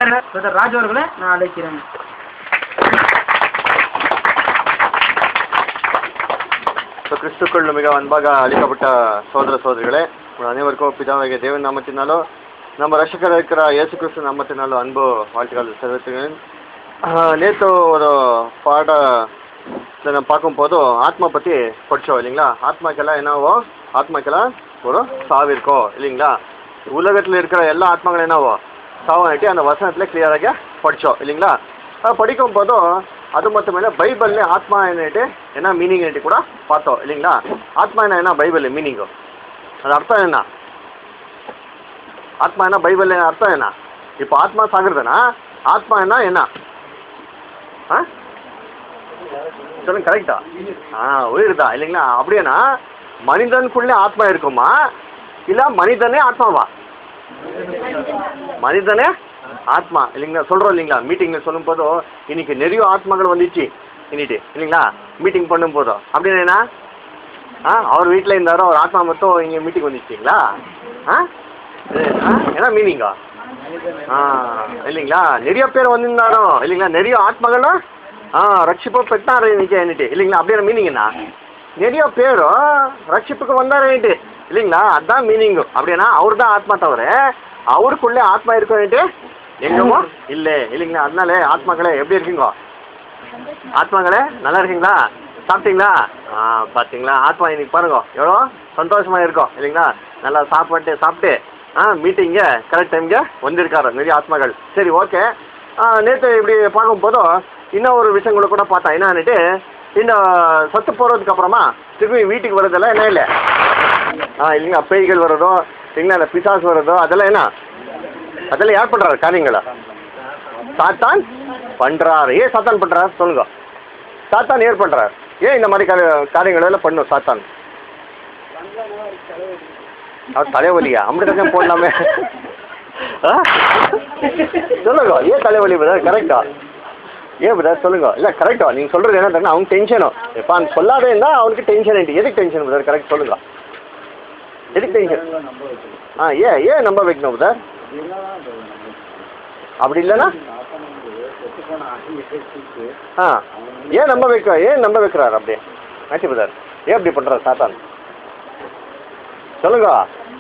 Brother Raj அவர்களை நான் அழைக்கிறேன் ஸோ கிறிஸ்துக்குள் மிக அன்பாக அளிக்கப்பட்ட சோதர சோதரிகளே உங்கள் அனைவருக்கும் பிதாவாகிய தேவன் நாமத்தினாலோ நம்ம ரஷகர் இருக்கிற இயேசு கிறிஸ்து நாமத்தினாலோ அன்பு வாழ்த்துக்கள் தெரிவித்துக்கிறேன் நேற்று ஒரு பாட நம்ம பார்க்கும்போது ஆத்மா பற்றி படித்தோம் இல்லைங்களா ஆத்மாக்கெல்லாம் என்னவோ ஆத்மாக்கெல்லாம் ஒரு சாவு இருக்கோ இல்லைங்களா உலகத்தில் இருக்கிற எல்லா ஆத்மாக்களும் என்னவோ சாவானிட்டு அந்த வசனத்தில் கிளியராக படித்தோம் இல்லைங்களா அது படிக்கும் போதும் அது மட்டும் இல்லை பைபிள்ல ஆத்மா என்னட்டு என்ன மீனிங் கூட பார்த்தோம் இல்லைங்களா ஆத்மா என்ன என்ன பைபிள் மீனிங்கு அது அர்த்தம் என்ன ஆத்மா என்ன பைபிள் அர்த்தம் என்ன இப்போ ஆத்மா சாகுறதுனா ஆத்மா என்ன என்ன ஆ சொல்லுங்க கரெக்டா ஆ உயிர் தான் இல்லைங்களா அப்படியானா மனிதனுக்குள்ளே ஆத்மா இருக்குமா இல்லை மனிதனே ஆத்மாவா மனிதனே ஆத்மா இல்லைங்களா சொல்கிறோம் இல்லைங்களா மீட்டிங்கில் சொல்லும் போதும் இன்னைக்கு நிறைய ஆத்மாக்கள் வந்துச்சு இன்னிட்டு இல்லைங்களா மீட்டிங் பண்ணும் போதும் அப்படின்னு என்ன ஆ அவர் வீட்டில் இருந்தாரோ அவர் ஆத்மா மட்டும் இங்கே மீட்டிங் வந்துச்சிங்களா ஆ இது, ஆ என்ன மீனிங்கா ஆ இல்லைங்களா நிறைய பேர் வந்திருந்தாரோ இல்லைங்களா நிறைய ஆத்மகளும் ஆ ரட்சிப்பு பெற்றாரு இன்னைக்கு என்னட்டு இல்லைங்களா அப்படியே மீனிங் என்ன நிறைய பேர் ரட்சிப்புக்கு வந்தாருன்ட்டு இல்லைங்களா அதான் மீனிங்கு அப்படின்னா அவர் தான் ஆத்மா தவிர அவருக்குள்ளே ஆத்மா இருக்கன்ட்டு எங்கேமோ இல்லை இல்லைங்களா அதனால ஆத்மாக்களே எப்படி இருக்கீங்க ஆத்மாங்களே நல்லா இருக்கீங்களா சாப்பிட்டீங்களா ஆ பார்த்தீங்களா ஆத்மா இன்னைக்கு பாருங்க எவ்வளோ சந்தோஷமா இருக்கும் இல்லைங்களா நல்லா சாப்பாட்டு சாப்பிட்டு ஆ மீட்டிங்க கரெக்ட் டைம்ಗೆ வந்திருக்காரு நிறைய ஆத்மாக்கள் சரி ஓகே நேற்று இப்படி பார்க்கும்போதும் இன்னும் ஒரு விஷயங்களை கூட பார்த்தேன் என்னன்னுட்டு இந்த சத்து போகிறதுக்கு அப்புறமா திரும்பி வீட்டுக்கு வர்றதெல்லாம் என்ன இல்லை ஆ இல்லைங்க பேய்கள் வர்றதோ இல்லைங்களா அந்த பிசாசு வர்றதோ அதெல்லாம் என்ன அதெல்லாம் யார் பண்ணுறாரு காரியங்களை சாத்தான் பண்ணுறாரு ஏன் சாத்தான் பண்ணுறாரு சொல்லுங்க சாத்தான் ஏன் பண்ணுறாரு ஏன் இந்த மாதிரி காரிய காரியங்கள் எல்லாம் பண்ணும் சாத்தான் அவர் தலைவலியா அமிர்தம் போடலாமே ஆ? சொல்லுங்க ஏன் தலைவலி பிரதர் கரெக்டா ஏன் பிரதர் சொல்லுங்க இல்லை கரெக்டா நீங்கள் சொல்கிறது என்ன தெரியுமா அவங்க டென்ஷனும் இப்போ அந்த சொல்லாதே இருந்தால் அவனுக்கு டென்ஷன் ஆகிட்டு எதுக்கு டென்ஷன் பிரதர் கரெக்ட் சொல்லுங்க எதுக்கு டென்ஷன் ஆ ஏன் ஏன் நம்ப வைக்கணும் பிரதர் அப்படி இல்லைன்னா ஆ ஏன் நம்ப வைக்க ஏன் நம்ப வைக்கிறாரு அப்படியே ஆச்சு பிரதர் ஏன் அப்படி பண்ணுறாரு சாத்தான் சொல்லுங்க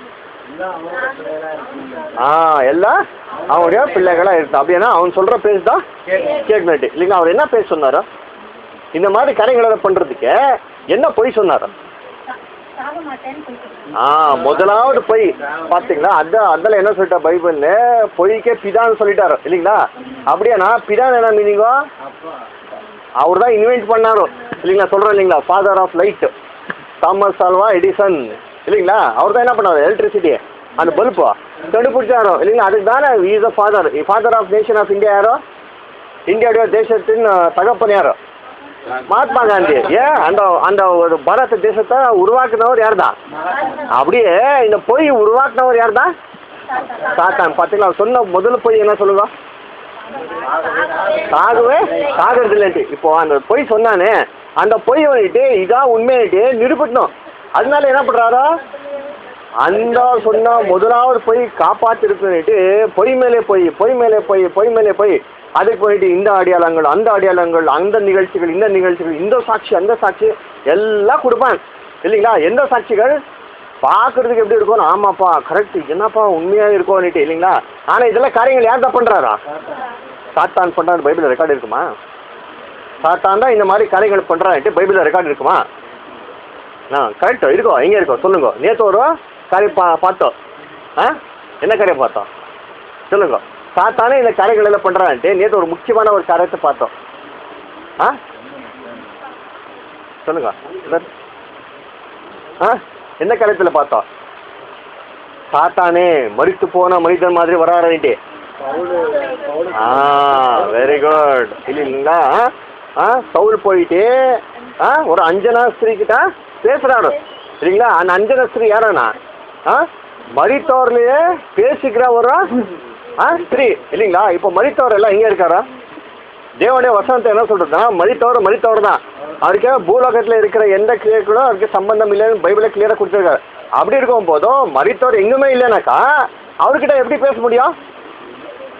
ஆ எல்லாம் அவனுடைய பிள்ளைகளாக இருக்கு அப்படின்னா அவன் சொல்கிற பேஸ் தான் கேட்கணும் இல்லைங்க அவர் என்ன பேச சொன்னாரோ இந்த மாதிரி கரைகளை பண்ணுறதுக்கு என்ன பொய் சொன்னாரோ சாக மாட்டேன்னு சொல்லிட்டு ஆ முதலாவது பொய் பார்த்தீங்களா அதான் அதில் என்ன சொல்லிட்டா பைபிள்ல பொய்க்கே பிதான்னு சொல்லிட்டாரு இல்லைங்களா அப்படியாண்ணா பிதான் என்ன மீனிங்கோ அவர் தான் இன்வென்ட் பண்ணாரோ இல்லைங்களா சொல்கிறோம் இல்லைங்களா father of light Thomas Alva Edison இல்லைங்களா அவர் தான் என்ன பண்ணாரு எலக்ட்ரிசிட்டி அந்த பல்பு கண்டுபிடிச்சாரோ இல்லைங்களா அதுக்கு தானே is a father father of nation of India யாரோ இந்தியாவுடைய தேசத்தின் தகப்பன் யாரோ மகாத்மா காந்தி ஏன் அந்த அந்த ஒரு பாரத தேசத்தை உருவாக்குனவர் யார் தான் அப்படியே இந்த பொய் உருவாக்குனவர் யார் தான் சாத்தான் பார்த்தீங்களா அவர் சொன்ன முதல்ல பொய் என்ன சொல்லுங்க சாகவே சாகிறது இல்லைன்ட்டு இப்போ அந்த பொய் சொன்னானே அந்த பொய் வந்துட்டு இதான் உண்மையிட்டு நிரூபிக்கணும் அதனால என்ன பண்ணுறாரோ அந்த சொன்ன முதலாவது பொய் காப்பாற்றிருக்குன்னுட்டு பொய் மேலே பொய் பொய் மேலே பொய் பொய் மேலே பொய் அதுக்கு போயிட்டு இந்த அடையாளங்கள் அந்த அடையாளங்கள் அந்த நிகழ்ச்சிகள் இந்த நிகழ்ச்சிகள் இந்த சாட்சி அந்த சாட்சி எல்லாம் கொடுப்பான் இல்லைங்களா எந்த சாட்சிகள் பார்க்கறதுக்கு எப்படி இருக்கும் ஆமாப்பா கரெக்ட் என்னப்பா உண்மையாக இருக்கும்னுட்டு இல்லைங்களா ஆனால் இதெல்லாம் காரியங்கள் யார் தான் பண்ணுறாரா சாத்தான் பண்ணுறாரு பைபிளில் ரெக்கார்டு இருக்குமா சாத்தான் தான் இந்த மாதிரி காரியங்கள் பண்ணுறான்ட்டு பைபிளில் ரெக்கார்டு இருக்குமா ஆ கரெக்டோ இருக்கோ எங்கே இருக்கோ சொல்லுங்க நேற்று ஒரு காரியம் பா பார்த்தோம் ஆ என்ன காரியம் பார்த்தோம் சொல்லுங்க சாத்தானே இந்த காரியங்கள் எல்லாம் பண்ணுறான்ட்டு நேற்று ஒரு முக்கியமான ஒரு காரியத்தை பார்த்தோம் ஆ சொல்லுங்க என்ன? ஆ என்ன காரியத்தில் பார்த்தோம் சாத்தானே மறித்து போன மனிதன் மாதிரி வராருன்ட்டு ஆ வெரி குட் இல்லைங்களா ஆ சவுல் போயிட்டு ஆ ஒரு அஞ்சனா ஸ்திரீ கிட்ட பேசுறாரு இல்லைங்களா அந்த அஞ்சனா ஸ்திரீ யாரானா ஆ மரித்தோர்லயே பேசிக்கிற ஒரு ஆ ஸ்திரீ இல்லைங்களா இப்போ மரித்தவர் எல்லாம் எங்கே இருக்காரா தேவனுடைய வசனத்தை என்ன சொல்றதுன்னா மரித்தவர் மரித்தவர் தான் அவருக்கு பூலோகத்தில் இருக்கிற எந்த கிரியைகளும் அவருக்கு சம்பந்தம் இல்லைன்னு பைபிளை கிளியராக கொடுத்துருக்காரு அப்படி இருக்கும் போதும் மரித்தவர் எங்குமே இல்லைனாக்கா அவர்கிட்ட எப்படி பேச முடியும்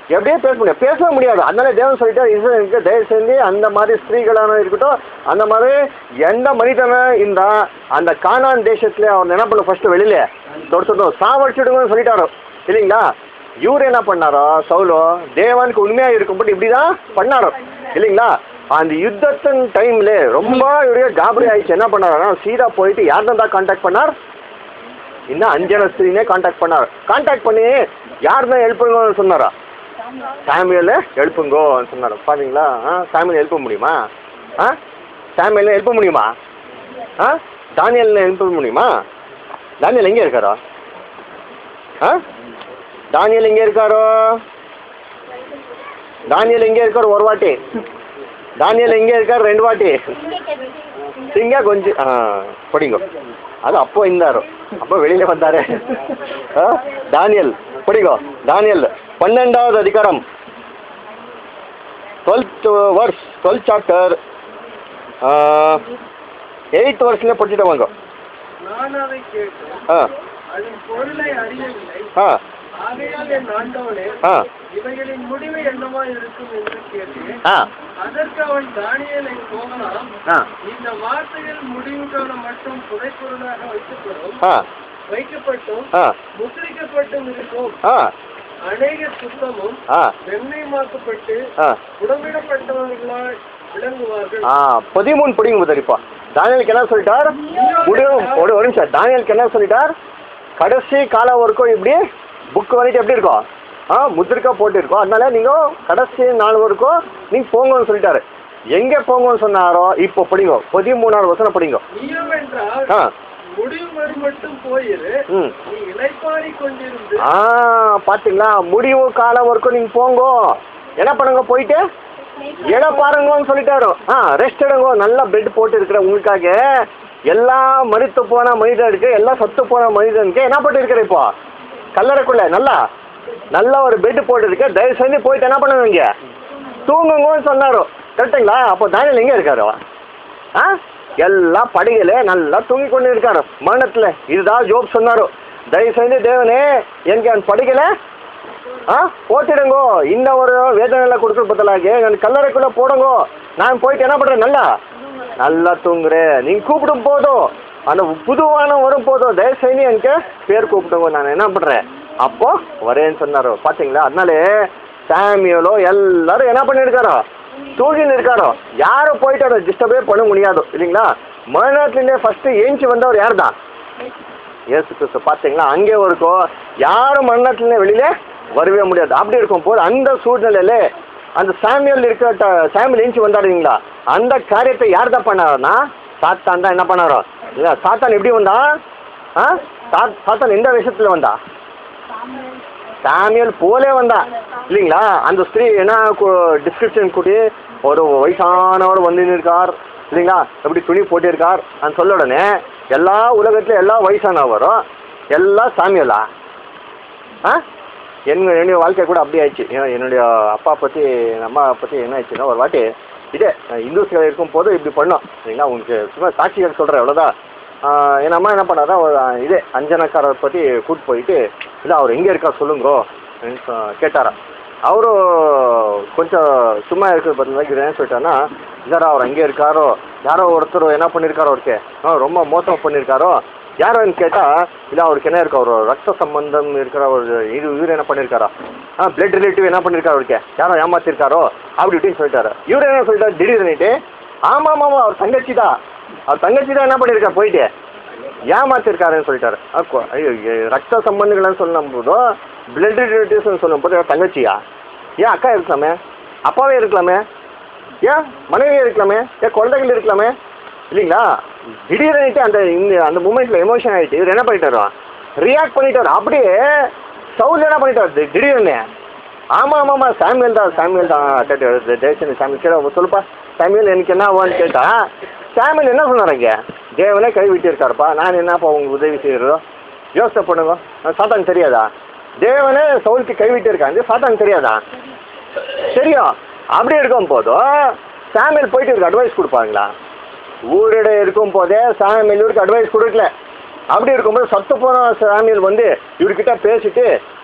எப்படியே பேச முடியாது பேசவே முடியாது அதனால தேவன் சொல்லிட்டு இஸ்ரேலுக்கு தயவு செஞ்சு அந்த மாதிரி ஸ்திரீகளான இருக்கட்டும் அந்த மாதிரி எந்த மனிதனா இருந்தா அந்த கானான் தேசத்துல அவர் என்ன பண்ண ஃபர்ஸ்ட் வெளியில தொடுத்துட்டோம் சாவடிச்சுடுங்கன்னு சொல்லிட்டாரு இல்லைங்களா இவர் என்ன பண்ணாரோ சவுலோ தேவனுக்கு உண்மையா இருக்கும்போது இப்படிதான் பண்ணாரோ இல்லைங்களா அந்த யுத்தத்தின் டைம்ல ரொம்ப இவரே காபரி ஆயிடுச்சு என்ன பண்ணாருன்னா சீதா போயிட்டு யார்தான் தான் கான்டாக்ட் பண்ணார் இன்னும் அஞ்சன ஸ்திரீனே கான்டாக்ட் பண்ணார் கான்டாக்ட் பண்ணி யார் தான் எழுப்புங்கன்னு சொன்னாரா சாமியலை எழுப்புங்கோ சொன்னார் பாத்தீங்களா ஆ சாமியல் எழுப்ப முடியுமா ஆ சாமியலை எழுப்ப முடியுமா ஆ தானியல் எழுப்ப முடியுமா தானியல் எங்கே இருக்காரோ ஆ தானியல் எங்கே இருக்காரோ தானியல் எங்கே இருக்கார் ஒரு வாட்டி தானியல் எங்கே இருக்கார் ரெண்டு வாட்டி சிங்க கொஞ்சம் ஆ படிங்க அது அப்போ இருந்தாரு அப்போ வெளியில வந்தாரு ஆ, தானியல் படிங்க தானியல் பன்னெண்டாவது அதிகாரம் twelfth verse twelfth chapter eight வருஷத்துல படிச்சுட்டு வாங்க நான் அதை கேட்டு ஆ அதன் பொருளை அறியவில்லை ஆ ஆகையால் என் ஆண்டவனே ஆ இவைகளின் முடிவு என்னவா இருக்கும் என்று கேட்டேன் ஆ அதற்கு அவன் தானியேலை போகலாம் ஆ இந்த வார்த்தைகள் முடிவு காலம் மட்டும் புதைப்பொருளாக வைக்கப்படும் ஆ வைக்கப்பட்டும் ஆ முத்திரிக்கப்பட்டும் இருக்கும் ஆ அநேக சுத்தமும் ஆ வெண்மையமாக்கப்பட்டு ஆ புடமிடப்பட்டவர்களால் விளங்குவார்கள் ஆ பதிமூணு படிங்க முதல் இப்போ தானியலுக்கு என்ன சொல்லிட்டார் முடிவு ஒரு ஒரு நிமிஷம் தானியலுக்கு என்ன சொல்லிட்டார் கடைசி காலம் வரைக்கும் இப்படி புக் வந்துட்டு எப்படி இருக்கும் ஆ முத்திரிக்கா போட்டிருக்கோம் அதனால நீங்கள் கடைசி நாள் வரைக்கும் நீங்கள் போங்கன்னு சொல்லிட்டாரு எங்கே போங்கன்னு சொன்னாரோ இப்போ படிங்க பதிமூணாவது வசனம் படிங்க நீயும் என்றால் ஆ முடிவு வரும் மட்டும் போயிரு ம் நீ இளைப்பாடி கொண்டிருந்து ஆ பார்த்தீங்களா முடிவு காலம் வரைக்கும் நீங்கள் போங்க என்ன பண்ணுங்க போயிட்டு இடம் பாருங்கன்னு சொல்லிட்டாரு ஆ ரெஸ்ட் எடுங்க நல்லா பெட் போட்டு இருக்கிற உங்களுக்காக எல்லா மறித்து போன மனிதனுக்கு எல்லாம் சத்து போன மனிதனுக்கு என்ன பண்ணிட்டு இருக்கிற இப்போ கல்லறைக்குள்ள நல்லா நல்ல ஒரு பெட் போட்டு இருக்க தயவு செஞ்சு போயிட்டு என்ன பண்ணுவீங்க தூங்குங்கன்னு சொன்னாரு கரெக்டுங்களா அப்போ தானியல் எங்கே இருக்காரு ஆ எல்லாம் படிகளே நல்லா தூங்கி கொண்டு இருக்காரு மரணத்தில் இதுதான் ஜோப் சொன்னாரு தயவு செஞ்சு தேவனே எனக்கு அந்த படிக்கலை ஆ போட்டுடுங்கோ இந்த ஒரு வேதனையில கொடுக்குற பதிலாக நான் கல்லறைக்குள்ளே போடுங்கோ நான் போயிட்டு என்ன பண்ணுறேன் நல்லா நல்லா தூங்குறேன் நீங்கள் கூப்பிடும் போதும் அந்த புதுவான வரும் போதும் தயவு செஞ்சு எனக்கு பேர் கூப்பிடுங்க நான் என்ன பண்ணுறேன் அப்போ வரேன்னு சொன்னாரோ பார்த்தீங்களா அதனாலே சாமியலோ எல்லாரும் என்ன பண்ணியிருக்காரோ தூங்கின்னு இருக்காரோ யாரும் போயிட்டு அதை டிஸ்டர்பே பண்ண முடியாது இல்லைங்களா மறுநாட்டிலே ஃபஸ்ட்டு ஏஞ்சி வந்தவர் யார் தான் இயேசு கிறிஸ்து பார்த்தீங்களா அங்கே இருக்கும் யாரும் மரணத்துல வெளியில வரவே முடியாது அப்படி இருக்கும் போது அந்த சூழ்நிலையில அந்த சாமியல் இருக்க ட- சாமியல் ஏஞ்சி வந்தாருங்களா அந்த காரியத்தை யார் தான் பண்ணாருன்னா சாத்தான் தான் என்ன பண்ணாரோ இல்லை சாத்தான் எப்படி வந்தா ஆ சா- சாத்தான் எந்த விஷயத்துல வந்தா சாமியல் போலே வந்தா இல்லைங்களா அந்த ஸ்திரீ என்ன டிஸ்கிரிப்ஷன் கூட்டி ஒரு வயசானவர் வந்து இருக்கார் இல்லைங்களா எப்படி துணி போட்டிருக்கார் அந்த சொல்ல உடனே எல்லா உலகத்துல எல்லா வயசானவரும் எல்லாம் சாமியலா ஆ என் என்னுடைய வாழ்க்கை கூட அப்படி ஆயிடுச்சு ஏன்னா என்னுடைய அப்பா பற்றி என் அம்மா பற்றி என்ன ஆயிடுச்சுன்னா ஒரு வாட்டி இதே இந்துஸ்கள் இருக்கும் போது இப்படி பண்ணோம் சரிங்களா உங்களுக்கு சும்மா சாட்சிகள் சொல்கிறேன் அவ்வளோதான் என் அம்மா என்ன பண்ணாரா ஒரு ஆ, இதே அஞ்சனக்காரர் பற்றி கூட்டு போயிட்டு இல்லை அவர் எங்கே இருக்கா சொல்லுங்கோ அப்படின்னு சொ- கேட்டாரா அவரும் கொஞ்சம் சும்மா இருக்கிற பதிலாக என்ன சொல்லிட்டாருன்னா சார் அவர் அங்கே இருக்காரோ யாரோ ஒருத்தர் என்ன பண்ணியிருக்காரோ அவருக்கு ஆ ரொம்ப மோசம் பண்ணியிருக்காரோ யாருன்னு கேட்டால் இல்லை அவருக்கு என்ன இருக்கு அவர் ரத்த சம்பந்தம் இருக்கிற ஒரு இது இவர் என்ன பண்ணியிருக்காரா ஆ பிளட் ரிலேட்டிவ் என்ன பண்ணியிருக்காரு அவருக்கு யாரோ ஏமாத்திருக்காரோ அப்படி இப்படின்னு சொல்லிட்டாரு இவர் என்ன சொல்லிட்டாரு திடீர்னுட்டு ஆமாம் ஆமாம் அவர் தங்கச்சி தான் அவர் தங்கச்சி தான் என்ன பண்ணியிருக்காரு போயிட்டு ஏமாத்திருக்காருன்னு சொல்லிட்டாரு அப்போ ஐயோ ஐயோ, ரத்த சம்பந்தங்கள்னு சொல்லும் போதும் பிளட் ரிலேட்டிவ்ஸ்னு சொல்லும் போது தங்கச்சியா ஏன் அக்கா இருக்கலாமே அப்பாவே இருக்கலாமே ஏன் மனைவியே இருக்கலாமே ஏன் குழந்தைகள் இருக்கலாமே இல்லைங்களா திடீர்னுட்டு அந்த இந்த அந்த மூமெண்ட்டில் எமோஷன் ஆகிட்டு இவர் என்ன பண்ணிட்டாரோ ரியாக்ட் பண்ணிட்டாரு அப்படியே சவுல் என்ன பண்ணிட்டாரு தி- திடீர்னு ஆமாம் ஆமாம்மா சாமியல் தான் சாமியல் தான் கேட்டு தேசன் சாமியல் கேட்ட சொல்லுப்பா சாமியல் எனக்கு என்ன ஆவான்னு கேட்டா சாமியல் என்ன சொன்னாருங்க தேவனே கை விட்டிருக்காருப்பா நான் என்னப்பா உங்களுக்கு உதவி செய்யறதோ யோசனை பண்ணுங்க சாத்தான் தெரியாதா தேவனே சவுலுக்கு கை விட்டிருக்காங்க சாத்தான் தெரியாதா தெரியும் அப்படி இருக்கும் போதும் சாமியல் போயிட்டு இவருக்கு அட்வைஸ் கொடுப்பாங்களா ஊரிட இருக்கும் போதே சாமியல் இவருக்கு அட்வைஸ் கொடுக்கல அப்படி இருக்கும்போது சத்து போன சாமியல் வந்து இவர்கிட்ட பேசிட்டு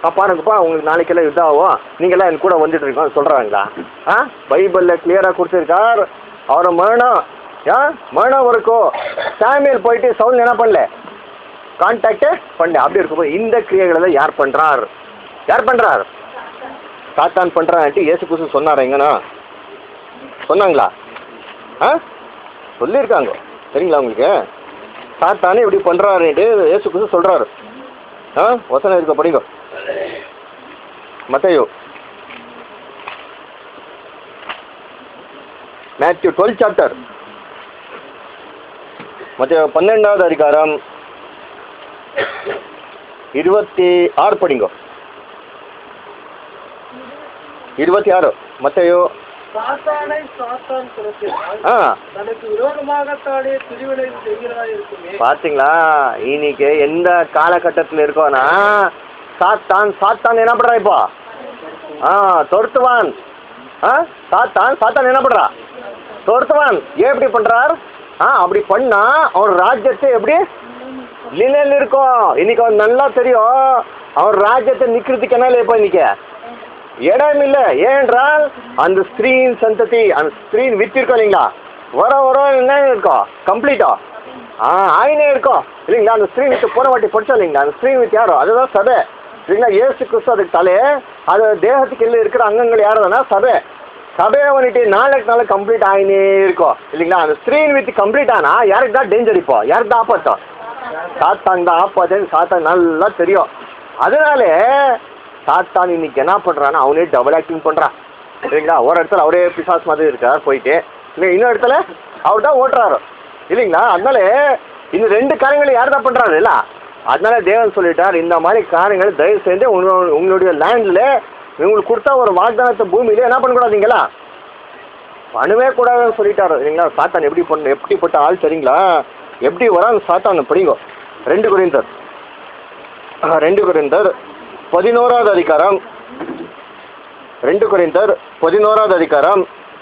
ஆ பாருங்கப்பா உங்களுக்கு நாளைக்கெல்லாம் யுத்தம் ஆகும் நீங்களாம் என் கூட வந்துட்டு இருக்கோம் சொல்கிறாங்களா ஆ பைபிளில் கிளியராக கொடுத்துருக்கார் அவரை மரணம் ஆ மரணம் வரைக்கும் சாமியல் போயிட்டு சவுல் என்ன பண்ணல கான்டாக்டே பண்ணல அப்படி இருக்கும்போது இந்த கிரியைகளை யார் பண்ணுறார் யார் பண்ணுறார் சாத்தான் பண்ணுறான்ட்டு ஏசு குசு சொன்னார் எங்கண்ணா சொன்னாங்களா ஆ சொல்லியிருக்காங்க சரிங்களா உங்களுக்கு சாத்தானே இப்படி பண்ணுறாருன்ட்டு ஏசு குசு சொல்கிறாரு ஆ வசனம் இருக்க படிங்க மத்தையோ மேத்யூ டுவெல் சாப்டர் மற்ற பன்னெண்டாவது அதிகாரம் இருபத்தி ஆறு படிங்க இருபத்தி ஆறு மத்தையோ சாத்தானை சாத்தான் துரத்தினால் ஆ தனக்கு விரோதமாகத்தானே பிரிவினை செய்கிறதா இருக்குமே பார்த்தீங்களா இன்னைக்கு எந்த காலகட்டத்தில் இருக்கோன்னா சாத்தான் சாத்தான் என்ன பண்ணுறா இப்போ ஆ தொடுத்துவான் ஆ சாத்தான் சாத்தான் என்ன பண்ணுறா தொடுத்துவான் ஏன் எப்படி பண்ணுறார் ஆ அப்படி பண்ணா அவர் ராஜ்யத்தை எப்படி நிலையில் இருக்கும் இன்னைக்கு அவன் நல்லா தெரியும் அவர் ராஜ்யத்தை நிற்கிறதுக்கு என்ன இப்போ இன்னைக்கு இடம் இல்லை ஏனென்றால் அந்த ஸ்திரீன் சந்ததி அந்த ஸ்திரீன் வித்து இருக்கோம் இல்லைங்களா வர வர என்ன இருக்கும் கம்ப்ளீட்டா ஆ ஆயினே இருக்கும் இல்லைங்களா அந்த ஸ்திரீ வித்து போன வாட்டி படிச்சோம் இல்லைங்களா அந்த ஸ்திரீ வித்து யாரோ அதுதான் சபை இல்லைங்களா ஏசு கிறிஸ்து அதுக்கு தலை அது தேகத்துக்கு இல்லை இருக்கிற அங்கங்கள் யாருன்னா சபை சபையை வந்துட்டு நாளைக்கு நாளைக்கு கம்ப்ளீட் ஆகினே இருக்கும் இல்லைங்களா அந்த ஸ்திரீன் வித்து கம்ப்ளீட் ஆனா யாருக்கு தான் டேஞ்சர் இப்போ யாருக்கு தான் ஆபத்தம் சாத்தான் தான் ஆப்பாதுன்னு சாத்தான் நல்லா தெரியும் அதனால சாத்தான் இன்னைக்கு என்ன பண்றான்னா அவனே டபுள் ஆக்டிங் பண்றான் சரிங்களா ஒரு இடத்துல அவரே பிசாஸ் மாதிரி இருக்கார் போயிட்டு இல்லை இன்னொரு இடத்துல அவர் தான் ஓட்டுறாரு இல்லைங்களா அதனால இந்த ரெண்டு காரியங்களை யார் தான் பண்றாரு இல்ல அதனால தேவன் சொல்லிட்டார் இந்த மாதிரி காரியங்கள் தயவு செய்து உங்களோட உங்களுடைய லேண்ட்ல உங்களுக்கு கொடுத்தா ஒரு வாக்தானத்தை பூமியில என்ன பண்ணக்கூடாதீங்களா பண்ணவே கூடாதுன்னு சொல்லிட்டாரு இல்லைங்களா சாத்தான் எப்படி பண்ண எப்படிப்பட்ட ஆள் சரிங்களா எப்படி வரான் சாத்தான் படிங்க ரெண்டு குறைந்தர் ரெண்டு குறைந்தர் பதினோராவது அதிகாரம் ரெண்டு குறைந்தர் பதினோராவது அதிகாரம்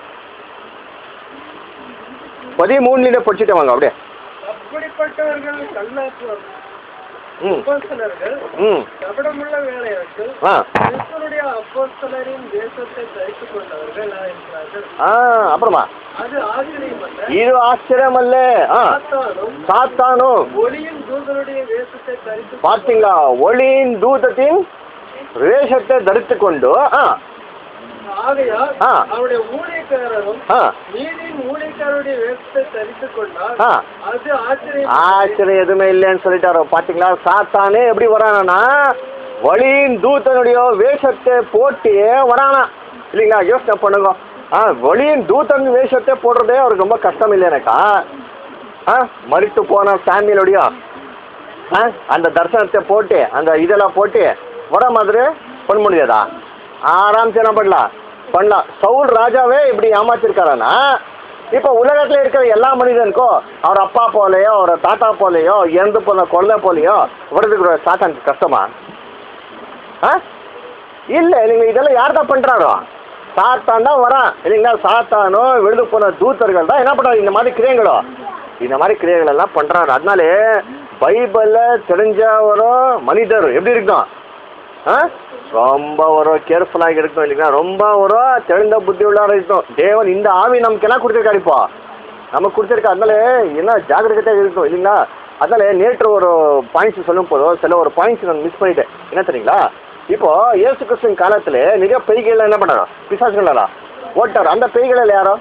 பதிமூணுல படிச்சுட்டு வாங்க அப்படியே அப்படிப்பட்டவர்கள் கல்லாக்குவார் ம் அப்போஸ்தலர்கள் ம் கபடமுள்ள வேலையாட்கள் ஆ கிறிஸ்துவனுடைய அப்போஸ்தலரின் தேசத்தை தரித்துக் கொண்டவர்கள் இருக்கிறார்கள் ஆ அப்புறமா அது ஆச்சரியமல்ல இது ஆச்சரியம் அல்ல ஆ சாத்தானும் சாத்தானும் ஒளியின் தூதனுடைய வேஷத்தை தரித்து பார்த்தீங்களா ஒளியின் தூதத்தின் வேஷத்தை தரித்து கொண்டு ஆ ஆகையால் ஆ. அவருடைய ஊழியக்காரரும் ஆ நீதியின் ஊழியக்காரருடைய வேஷத்தை தரித்துக் கொண்டால் ஆ அது ஆச்சரியம் ஆச்சரியம் எதுவுமே இல்லைன்னு சொல்லிட்டாரு பாத்தீங்களா சாத்தானே எப்படி வரானா வழியின் தூத்தனுடைய வேஷத்தை போட்டு வரானா இல்லைங்களா யோசனை பண்ணுங்க ஆ வழியின் தூத்தன் வேஷத்தை போடுறதே அவருக்கு ரொம்ப கஷ்டம் இல்லைனாக்கா ஆ மறித்து போன சாமியலுடைய ஆ அந்த தரிசனத்தை போட்டு அந்த இதெல்லாம் போட்டு வர மாதிரி பண்ண முடியாதா ஆராம்சே என்ன பண்ணலாம் பண்ணலாம் சவுல் ராஜாவே இப்படி ஏமாத்திருக்காரனா இப்போ உலகத்தில் இருக்கிற எல்லா மனிதனுக்கும் அவர் அப்பா போலையோ அவர் தாத்தா போலையோ இறந்து போன குழந்தை போலையோ வரதுக்கு ஒரு சாத்தானுக்கு கஷ்டமா ஆ இல்லை நீங்கள் இதெல்லாம் யார் தான் பண்ணுறாரோ சாத்தான் தான் வரான் இல்லைங்களா சாத்தானோ விழுந்து போன தூத்தர்கள் தான் என்ன பண்ணுறாரு இந்த மாதிரி கிரியங்களோ இந்த மாதிரி கிரியைகள் எல்லாம் பண்ணுறாரு அதனாலே பைபிளில் தெரிஞ்ச ஒரு மனிதர் எப்படி இருக்கும் ஆ ரொம்ப ஒரு கேர்ஃபுல்லாக இருக்கணும் இல்லைங்களா ரொம்ப ஒரு தெரிந்த புத்தி உள்ளார இருக்கணும் தேவன் இந்த ஆவி நமக்கு என்ன கொடுத்துருக்காரு இப்போ நமக்கு கொடுத்துருக்கா அதனால என்ன ஜாகிரதையாக இருக்கணும் இல்லைங்களா அதனால நேற்று ஒரு பாயிண்ட்ஸ் சொல்லும் போதும் சில ஒரு பாயிண்ட்ஸ் நான் மிஸ் பண்ணிட்டேன் என்ன தெரியுங்களா இப்போ இயேசு கிறிஸ்துவின் காலத்தில் நிறைய பெய்கள் என்ன பண்ணாரோ பிசாசுகளா ஓட்டார் அந்த பெய்களில் யாரோ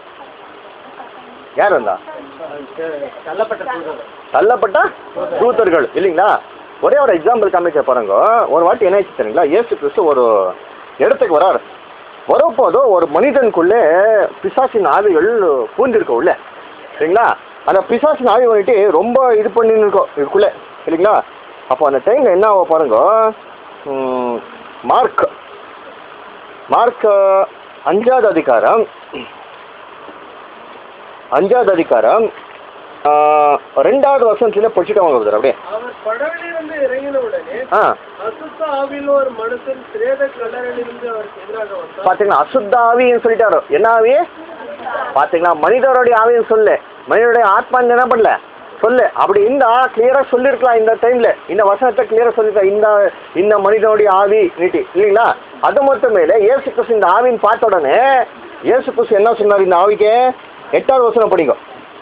யார் வந்தா தள்ளப்பட்ட தூதர்கள் இல்லைங்களா ஒரே ஒரு எக்ஸாம்பிள் காமிக்க பாருங்க ஒரு வாட்டி என்ன ஆச்சு தெரியுங்களா இயேசு கிறிஸ்து ஒரு இடத்துக்கு வராரு வரப்போதோ ஒரு மனிதனுக்குள்ளே பிசாசின் ஆவிகள் பூந்திருக்கும் உள்ள சரிங்களா அந்த பிசாசின் ஆவி வந்துட்டு ரொம்ப இது பண்ணின்னு இருக்கும் இதுக்குள்ளே இல்லைங்களா அப்போ அந்த டைமில் என்ன ஆகும் பாருங்க ம், மார்க் மார்க் அஞ்சாவது அதிகாரம் அஞ்சாவது அதிகாரம் ஆ, ரெண்டாவது வருஷத்துல படிச்சுட்டு வாங்க brother, அப்படியே அவர் படவிலிருந்து இறங்கின உடனே ஆ அசுத்த ஆவியில் ஒரு மனுஷன் பிரேத கல்லறையிலிருந்து அவருக்கு எதிராக வந்தார் பார்த்தீங்களா அசுத்த ஆவின்னு சொல்லிட்டாரு என்ன ஆவி பார்த்தீங்களா மனிதருடைய ஆவின்னு சொல்லு மனிதனுடைய ஆத்மா இங்க என்ன பண்ணல சொல்லு அப்படி இருந்தா கிளியரா சொல்லிருக்கலாம் இந்த டைம்ல இந்த வசனத்தை கிளியரா சொல்லிருக்கலாம் இந்த இந்த மனிதனுடைய ஆவி நீட்டி இல்லைங்களா அது மட்டும் மேல இயேசு கிறிஸ்து இந்த ஆவின்னு பார்த்த உடனே இயேசு கிறிஸ்து என்ன சொன்னார் இந்த ஆவிக்கு எட்டாவது வசனம் படிங்க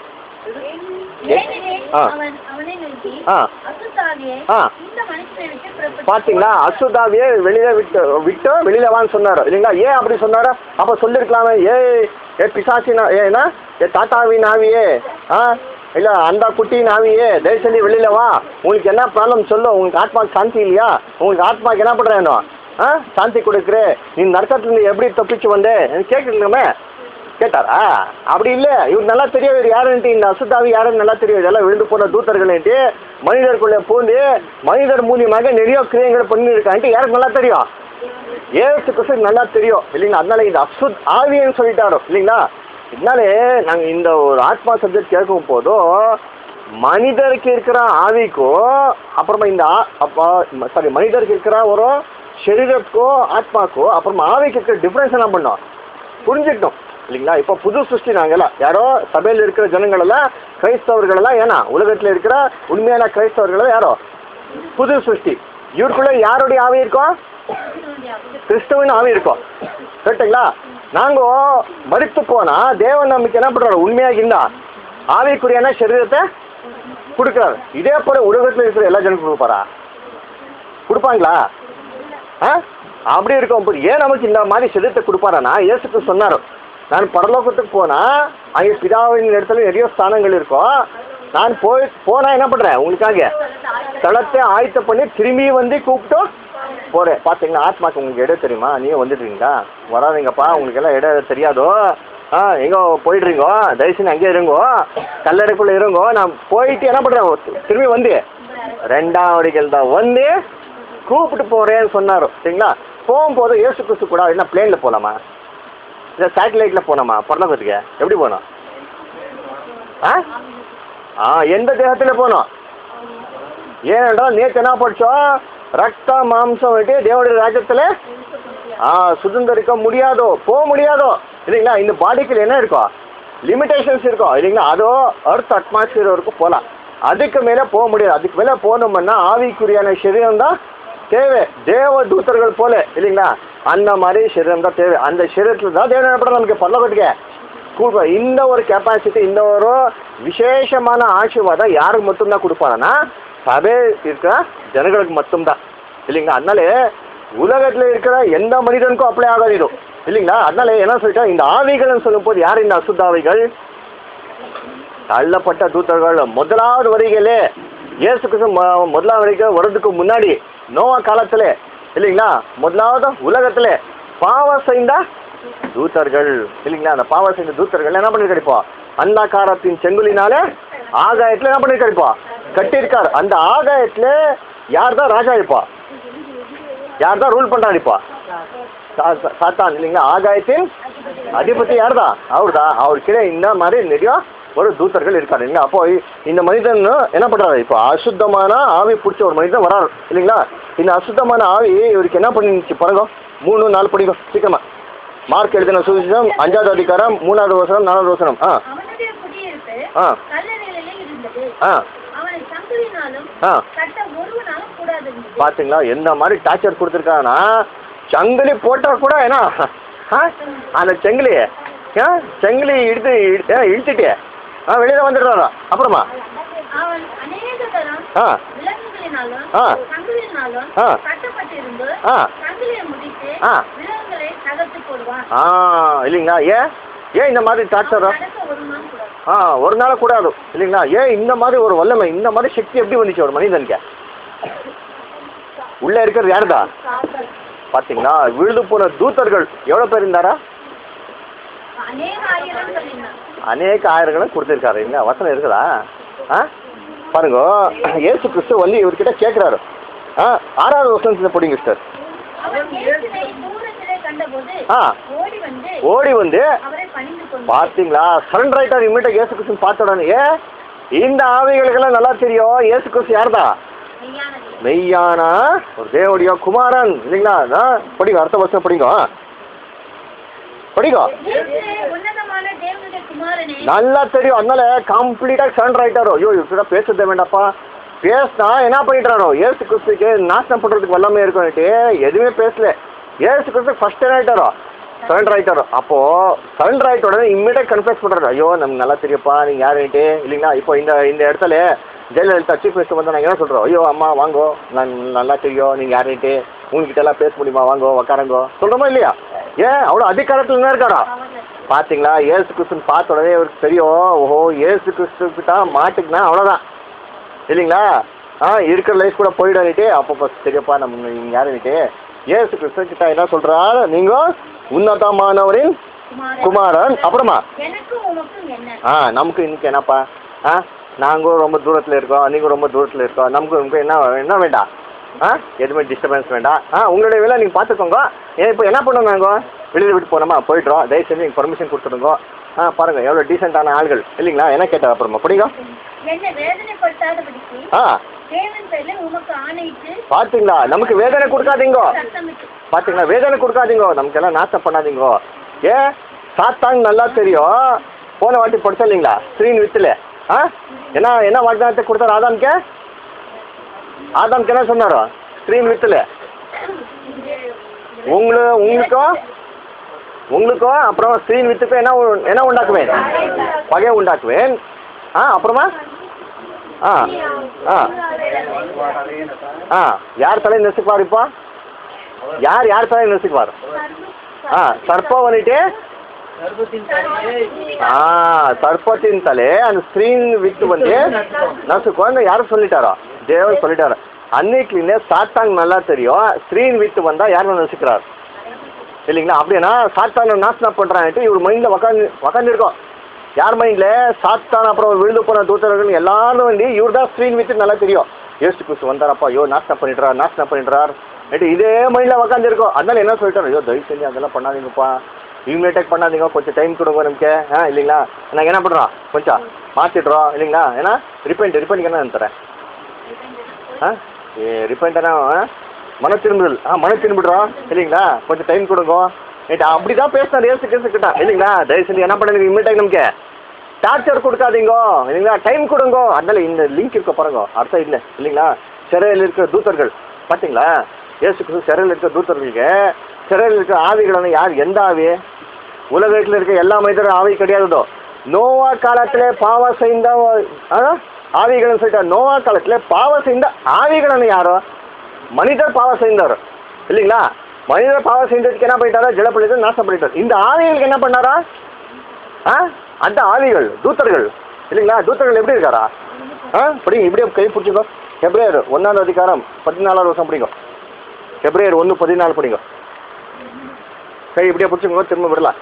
ஏனெனில் ஆ. அவன் அவனை நோக்கி ஆ. அசுத்தாவியே ஆ. இந்த மனுஷனை விட்டு புறப்பட்டு பாத்தீங்களா அசுதாவியே வெளியில விட்டு விட்டு வெளியில வான்னு சொன்னாரு இல்லைங்களா ஏன் அப்படி சொன்னாரு அப்ப சொல்லிருக்கலாமே ஏ ஏ பிசாசினா ஏன்னா ஏ தாத்தாவின் ஆவியே ஆ இல்ல அந்த குட்டியின் ஆவியே தயவு செஞ்சு வெளியில வா உங்களுக்கு என்ன ப்ராப்ளம் சொல்லு உங்களுக்கு ஆத்மாக்கு சாந்தி இல்லையா உங்களுக்கு ஆத்மாக்கு என்ன பண்றேன் ஆ சாந்தி கொடுக்குறே நீ நரக்கத்துல இருந்து எப்படி தப்பிச்சு வந்தே கேட்குறீங்கமே கேட்டாரா அப்படி இல்லை இவர் நல்லா தெரியும் இவர் யாருன்ட்டு இந்த அசுத்தாவி யாருன்னு நல்லா தெரியும் இதெல்லாம் விழுந்து போன தூத்தர்கள்ன்ட்டு மனிதருக்குள்ளே பூந்து மனிதர் மூலியமாக நிறைய கிரியங்கள் பண்ணியிருக்கான்ட்டு யாருக்கு நல்லா தெரியும் ஏசு கிறிஸ்து நல்லா தெரியும் இல்லைங்களா அதனால இந்த அசுத் ஆவின்னு சொல்லிட்டாரோ இல்லைங்களா இதனாலே நாங்கள் இந்த ஒரு ஆத்மா சப்ஜெக்ட் கேட்கும் போதும் மனிதருக்கு இருக்கிற ஆவிக்கும் அப்புறமா இந்த ஆ- அப்பா சாரி மனிதருக்கு இருக்கிற ஒரு சரீரத்துக்கும் ஆத்மாக்கும் அப்புறமா ஆவிக்கு இருக்கிற டிஃப்ரென்ஸ் என்ன பண்ணோம் புரிஞ்சுக்கணும் இல்லைங்களா இப்போ புது சிருஷ்டி நாங்கெல்லாம் யாரோ சபையில் இருக்கிற ஜனங்களெல்லாம் கிரைஸ்தவர்கள் எல்லாம் ஏன்னா உலகத்தில் இருக்கிற உண்மையான கிரைஸ்தவர்கள் எல்லாம் யாரோ புது சிருஷ்டி இவருக்குள்ள யாருடைய ஆவி இருக்கும் கிறிஸ்துவின் ஆவி இருக்கும் கரெக்டுங்களா நாங்கள் மறித்து போனா தேவன் நமக்கு என்ன பண்றாரு உண்மையாக இருந்தா ஆவிக்குரியான சரீரத்தை கொடுக்குறாரு இதே போல உலகத்தில் இருக்கிற எல்லா ஜனங்களுக்கும் கொடுப்பாரா கொடுப்பாங்களா ஆ அப்படி இருக்கும் போது ஏன் நமக்கு இந்த மாதிரி சரீரத்தை கொடுப்பாரானா இயேசுக்கு சொன்னார் நான் பரலோகத்துக்கு போனால் அங்கே பிதாவின் இடத்துல நிறைய ஸ்தானங்கள் இருக்கும் நான் போய் போனால் என்ன பண்ணுறேன் உங்களுக்காக தளத்தை ஆயத்த பண்ணி திரும்பி வந்து கூப்பிட்டு போகிறேன் பார்த்தீங்களா ஆத்மாக்கு உங்களுக்கு இடம் தெரியுமா நீங்கள் வந்துடுறீங்களா வராதீங்கப்பா உங்களுக்கு எல்லாம் இடம் தெரியாதோ ஆ எங்கோ போயிடுறீங்கோ தயவுசெய்து அங்கேயே இருங்கோ கல்லறைக்குள்ளே இருங்கோ நான் போயிட்டு என்ன பண்ணுறேன் திரும்பி வந்து ரெண்டாம் வடிகள் தான் வந்து கூப்பிட்டு போகிறேன்னு சொன்னார் சரிங்களா போகும்போது இயேசு கிறிஸ்து கூட என்ன பிளேனில் போகலாமா இல்லை சேட்டலைட்டில் போனோமா பரலோகத்துக்கு எப்படி போனோம் ஆ ஆ எந்த தேகத்தில் போனோம் ஏனென்றால் நேற்று என்ன படித்தோம் ரத்த மாம்சம் விட்டு தேவனுடைய ராஜ்யத்தில் ஆ சுதந்திரிக்க முடியாதோ போக முடியாதோ இல்லைங்களா இந்த பாடிக்குள்ள என்ன இருக்கும் லிமிடேஷன்ஸ் இருக்கும் இல்லைங்களா அதோ அர்த் அட்மாஸ்பியர் வரைக்கும் போகலாம் அதுக்கு மேலே போக முடியாது அதுக்கு மேலே போகணும்னா ஆவிக்குரியான சரீரம் தான் தேவை தேவ தூதர்கள் போல இல்லைங்களா அந்த மாதிரி சரீரம் தான் தேவை அந்த சரீரத்தில் தான் தேவன் என்ன பண்ணுறது நமக்கு பரலோகத்துக்கு கொடுப்பா இந்த ஒரு கெப்பாசிட்டி இந்த ஒரு விசேஷமான ஆசீர்வாதம் யாருக்கு மட்டும்தான் கொடுப்பாங்கன்னா சபை இருக்கிற ஜனங்களுக்கு மட்டும்தான் இல்லைங்களா அதனால உலகத்தில் இருக்கிற எந்த மனிதனுக்கும் அப்ளை ஆகாது இது இல்லைங்களா அதனால என்ன சொல்லிட்டா இந்த ஆவிகள்னு சொல்லும்போது யார் இந்த அசுத்த ஆவிகள் தள்ளப்பட்ட தூத்தர்கள் முதலாவது வரிகளே இயேசு கிறிஸ்து மொ- முதலாவது வரைக்கும் வர்றதுக்கு முன்னாடி நோவா காலத்துல இல்லைங்களா முதலாவது உலகத்துல பாவம் செய்த தூத்தர்கள் இல்லைங்களா அந்த பாவம் செய்த தூத்தர்கள் என்ன பண்ணி கிடைப்போம் அந்தாக்காரத்தின் செங்குலினால ஆகாயத்துல என்ன பண்ணி கிடைப்போம் கட்டியிருக்கார் அந்த ஆகாயத்துல யார் தான் ராஜா இருப்பா யார் தான் ரூல் பண்றாரு இப்போ சா- சா- சாத்தான் இல்லைங்களா ஆகாயத்தின் அதிபதி யார் தான் அவர் தான் அவர் கீழே இந்த மாதிரி நிறைய ஒரு தூத்தர்கள் இருக்காரு இல்லைங்களா அப்போ இ- இந்த மனிதன் என்ன பண்றாரு இப்போ அசுத்தமான ஆவி பிடிச்ச ஒரு மனிதன் வராரு இல்லைங்களா இந்த அசுத்தமான ஆவி இவருக்கு என்ன பண்ணிச்சு பாருங்க மூணு நாலு படிங்க சீக்கிரமா மார்க் எழுதின சுவிசேஷம் அஞ்சாவது அதிகாரம் மூணாவது வசனம் நாலாவது வசனம் ஆ அவனுடைய குடியிருப்பு ஆ. நல்ல நிலையிலே இருந்தது ஆ அவனை சங்குலினாலும் ஆ கட்ட ஒருவனாலும் கூடாது பாத்தீங்களா எந்த மாதிரி டார்ச்சர் கொடுத்துருக்காங்கன்னா சங்கிலி போட்டா கூட ஏன்னா ஆ அந்த செங்கிலி ஆ செங்கிலி இழுத்து இழு- ஆ, இழுத்துட்டு ஆ வெளியில வந்துடுறாரா அப்புறமா அவன் அநேக தரம் ஆ விலங்குகளினாலும் ஆ. சங்குலினாலும் ஆ. கட்டப்பட்டிருந்து ஆ. சங்கிலியை முடித்து ஆ. விலங்குகளை தகர்த்து போடுவான் ஆ இல்லைங்களா ஏன் ஏன் இந்த மாதிரி டார்ச்சர் நடக்க ஒரு நாள் கூடாது ஆ ஒரு நாள் கூடாது இல்லைங்களா ஏன் இந்த மாதிரி ஒரு வல்லமை இந்த மாதிரி சக்தி எப்படி வந்துச்சு ஒரு மனிதனுக்கு உள்ள இருக்கிறது யாருதா பாத்தீங்களா விழுது போன தூத்தர்கள் எவ்வளவு பேர் இருந்தாரா அநேக ஆயிரம் சொல்லினான் அநேக ஆயிரங்களை கொடுத்துருக்காரு இல்லைங்களா வசனம் இருக்குதா ஆ பாருங்க இயேசு கிறிஸ்து வந்து இவர்கிட்ட கேட்குறாரு ஆ ஆறாவது வசனத்தில் படிங்க சார் அவன் இயேசுவை தூரத்திலே கண்டபோது ஆ ஓடி வந்து ஓடி வந்து அவரை பணிந்து கொண்டு பார்த்தீங்களா சரண்டர் ஆயிட்டார் இம்மீட்ட இயேசு கிறிஸ்து பார்த்த உடனே ஏ இந்த ஆவிகளுக்கெல்லாம் நல்லா தெரியும் இயேசு கிறிஸ்து யார்தா மெய்யானது மெய்யான ஒரு தேவடைய குமாரன் இல்லைங்களா அதான் படிங்க அடுத்த வருஷம் படிங்க படிக்கோ இயேசுவே உன்னதமான தேவனுடைய குமாரனே நல்லா தெரியும் அதனால கம்ப்ளீட்டாக சரண்டர் ஆயிட்டாரோ ஐயோ இப்படி பேசுறதே வேண்டாப்பா பேசினா என்ன பண்ணிட்டாரோ ஏசு கிறிஸ்துக்கு நாசனம் பண்ணுறதுக்கு வல்லமே இருக்கும்னுட்டு எதுவுமே பேசல ஏசு கிறிஸ்து ஃபர்ஸ்ட் என்ன ஆயிட்டாரோ சரண்டர் ஆயிட்டாரோ அப்போ சரண்டர் ஆயிட்ட உடனே இம்மிடியட் கன்ஃபெஸ் பண்ணுறாரு ஐயோ நமக்கு நல்லா தெரியுப்பா நீங்கள் யாருன்ட்டு இல்லைங்களா இப்போ இந்த இந்த இடத்துல ஜெயலலிதா சீஃப் மினிஸ்டர் வந்து நாங்கள் என்ன சொல்கிறோம் ஐயோ அம்மா வாங்கோ நான் நல்லா தெரியும் நீங்கள் யாருன்ட்டு உங்ககிட்ட எல்லாம் பேச முடியுமா வாங்கோ உக்காரங்கோ சொல்கிறோமா இல்லையா ஏன் அவ்வளோ அதிகாரத்தில் என்ன இருக்காரா பாத்தீங்களா ஏசு கிறிஸ்துன்னு பார்த்த உடனே இவருக்கு தெரியும் ஓஹோ ஏசு கிறிஸ்துக்கு தான் மாட்டுக்குனா அவ்வளோதான் இல்லைங்களா ஆ இருக்கிற லைஃப் கூட போயிடானிட்டு அப்போ ஃபஸ்ட் தெரியப்பா நம்ம நீங்கள் யாருன்னுட்டு ஏசு கிறிஸ்து கிட்ட என்ன சொல்கிறார் நீங்கள் உன்னதமானவரின் குமாரன் குமாரன் அப்புறமா எனக்கும் உமக்கும் என்ன ஆ நமக்கு இன்னைக்கு என்னப்பா ஆ நாங்களும் ரொம்ப தூரத்தில் இருக்கோம் நீங்கள் ரொம்ப தூரத்தில் இருக்கோம் நமக்கு நமக்கு என்ன என்ன வேண்டாம் ஆ எதுவுமே டிஸ்டர்பன்ஸ் வேண்டாம் ஆ உங்களுடைய வேலை நீங்கள் பார்த்துக்கோங்க ஏன் இப்போ என்ன பண்ணுவோம் நாங்கள் வெளியில் விட்டு போனோமா போயிட்டுறோம் தயவு செஞ்சு நீங்கள் பர்மிஷன் கொடுத்துருங்க ஆ பாருங்கள் எவ்வளோ டீசெண்டான ஆள்கள் இல்லைங்களா என்ன கேட்டார் அப்புறமா படிங்க என்னை வேதனைப்படுத்தாதபடிக்கு ஆ தேவன் பேர்ல உமக்கு ஆணையிட்டு பார்த்தீங்களா நமக்கு வேதனை கொடுக்காதீங்க சத்தமிட்டு பார்த்தீங்களா வேதனை கொடுக்காதீங்க நமக்கெல்லாம் நாசம் பண்ணாதீங்க ஏன் சாத்தாங்க நல்லா தெரியும் போன வாட்டி படிச்சோம் இல்லைங்களா ஸ்க்ரீன் வித்துல ஆ என்ன என்ன வாக்குதானத்தை கொடுத்தாரு ஆதாம்க்கு ஆதாம்க்கு என்ன சொன்னாரோ ஸ்க்ரீன் வித்துல உங்களு உங்களுக்கும் உங்களுக்கும் அப்புறம் ஸ்க்ரீன் வித்துக்கும் என்ன உ- என்ன உண்டாக்குவேன் பகை உண்டாக்குவேன் ஆ அப்புறமா ஆ ஆ ஆ யார் தலையை நெசுக்குவார் இப்போ யார் யார் தலையை நெசுக்குவார் ஆ சர்ப்பம் வந்துட்டு ஆ சர்ப்பத்தின் தலை அந்த ஸ்க்ரீன் வித்து வந்து நசுக்குவான்னு யாரும் சொல்லிட்டாரோ தேவன் சொல்லிட்டாரு அன்னைக்குலேருந்தே சாத்தாங்க நல்லா தெரியும் ஸ்க்ரீன் வித்து வந்தால் யாரும் நசுக்கிறார் இல்லைங்களா அப்படின்னா சாத்தான நாசனம் பண்ணுறான்ட்டு இவர் மைண்டில் உக்காந்து உக்காந்துருக்கோம் யார் மைண்டில் சாத்தான் அப்புறம் விழுந்து போன தூத்தர்கள் எல்லாரும் வந்து இவர் தான் ஸ்க்ரீன் வித்து நல்லா தெரியும் ஏசு கிறிஸ்து வந்தாரப்பா ஐயோ நாசனம் பண்ணிடுறார் நாசனம் பண்ணிடுறார் ரைட்டு இதே மைண்டில் உக்காந்துருக்கோம் அதனால என்ன சொல்லிட்டாரு ஐயோ தயவு செஞ்சு அதெல்லாம் பண்ணாதீங்கப்பா இம்மிடியேட் பண்ணாதீங்க கொஞ்சம் டைம் கொடுங்க நமக்கு ஆ இல்லைங்களா நாங்கள் என்ன பண்ணுறோம் கொஞ்சம் மாற்றிடுறோம் இல்லைங்களா ஏன்னா ரிப்பெண்ட் ரிப்பெண்ட் என்ன தரேன் ஆ ஏ ரிப்பெண்டனா மன திரும்புதல் ஆ மன திரும்பிடுறோம் இல்லைங்களா கொஞ்சம் டைம் கொடுங்க ரைட் அப்படி தான் பேசினார் ஏசு கேசு கிட்ட இல்லைங்களா தயவு செஞ்சு என்ன பண்ணுங்க இம்மிடியேட் நமக்கு டார்ச்சர் கொடுக்காதீங்க இல்லைங்களா டைம் கொடுங்க அதனால இந்த லிங்க் இருக்க பாருங்க அர்த்தம் இல்லை இல்லைங்களா சிறையில் இருக்கிற தூத்தர்கள் பார்த்தீங்களா ஏசு கிறிஸ்து சிறையில் இருக்கிற தூத்தர்களுக்கு சிறையில் இருக்கிற ஆவிகளை யார் எந்த ஆவி உலகத்தில் இருக்க எல்லா மனிதரும் ஆவி கிடையாதுதோ நோவா காலத்தில் பாவ செய்த ஆ? ஆவிகள்னு சொல்லிட்டா நோவா காலத்தில் பாவ செய்த ஆவிகள்னு யாரோ மனிதர் பாவம் செய்தார் இல்லைங்களா மனிதர் பாவம் செய்ததுக்கு என்ன பண்ணிட்டாரா ஜலப்பள்ளிட்டு நாசம் பண்ணிட்டார் இந்த ஆவிகளுக்கு என்ன பண்ணாரா ஆ அந்த ஆவிகள் தூத்தர்கள் இல்லைங்களா தூத்தர்கள் எப்படி இருக்காரா ஆ படிங்க இப்படியே கை பிடிச்சிக்கோ எப்ரேயர் ஒன்றாவது அதிகாரம் பதினாலாவது வருஷம் பிடிக்கும் எப்ரேயர் ஒன்று பதினாலு படிங்க கை இப்படியே பிடிச்சிக்கோ திரும்ப விடலாம்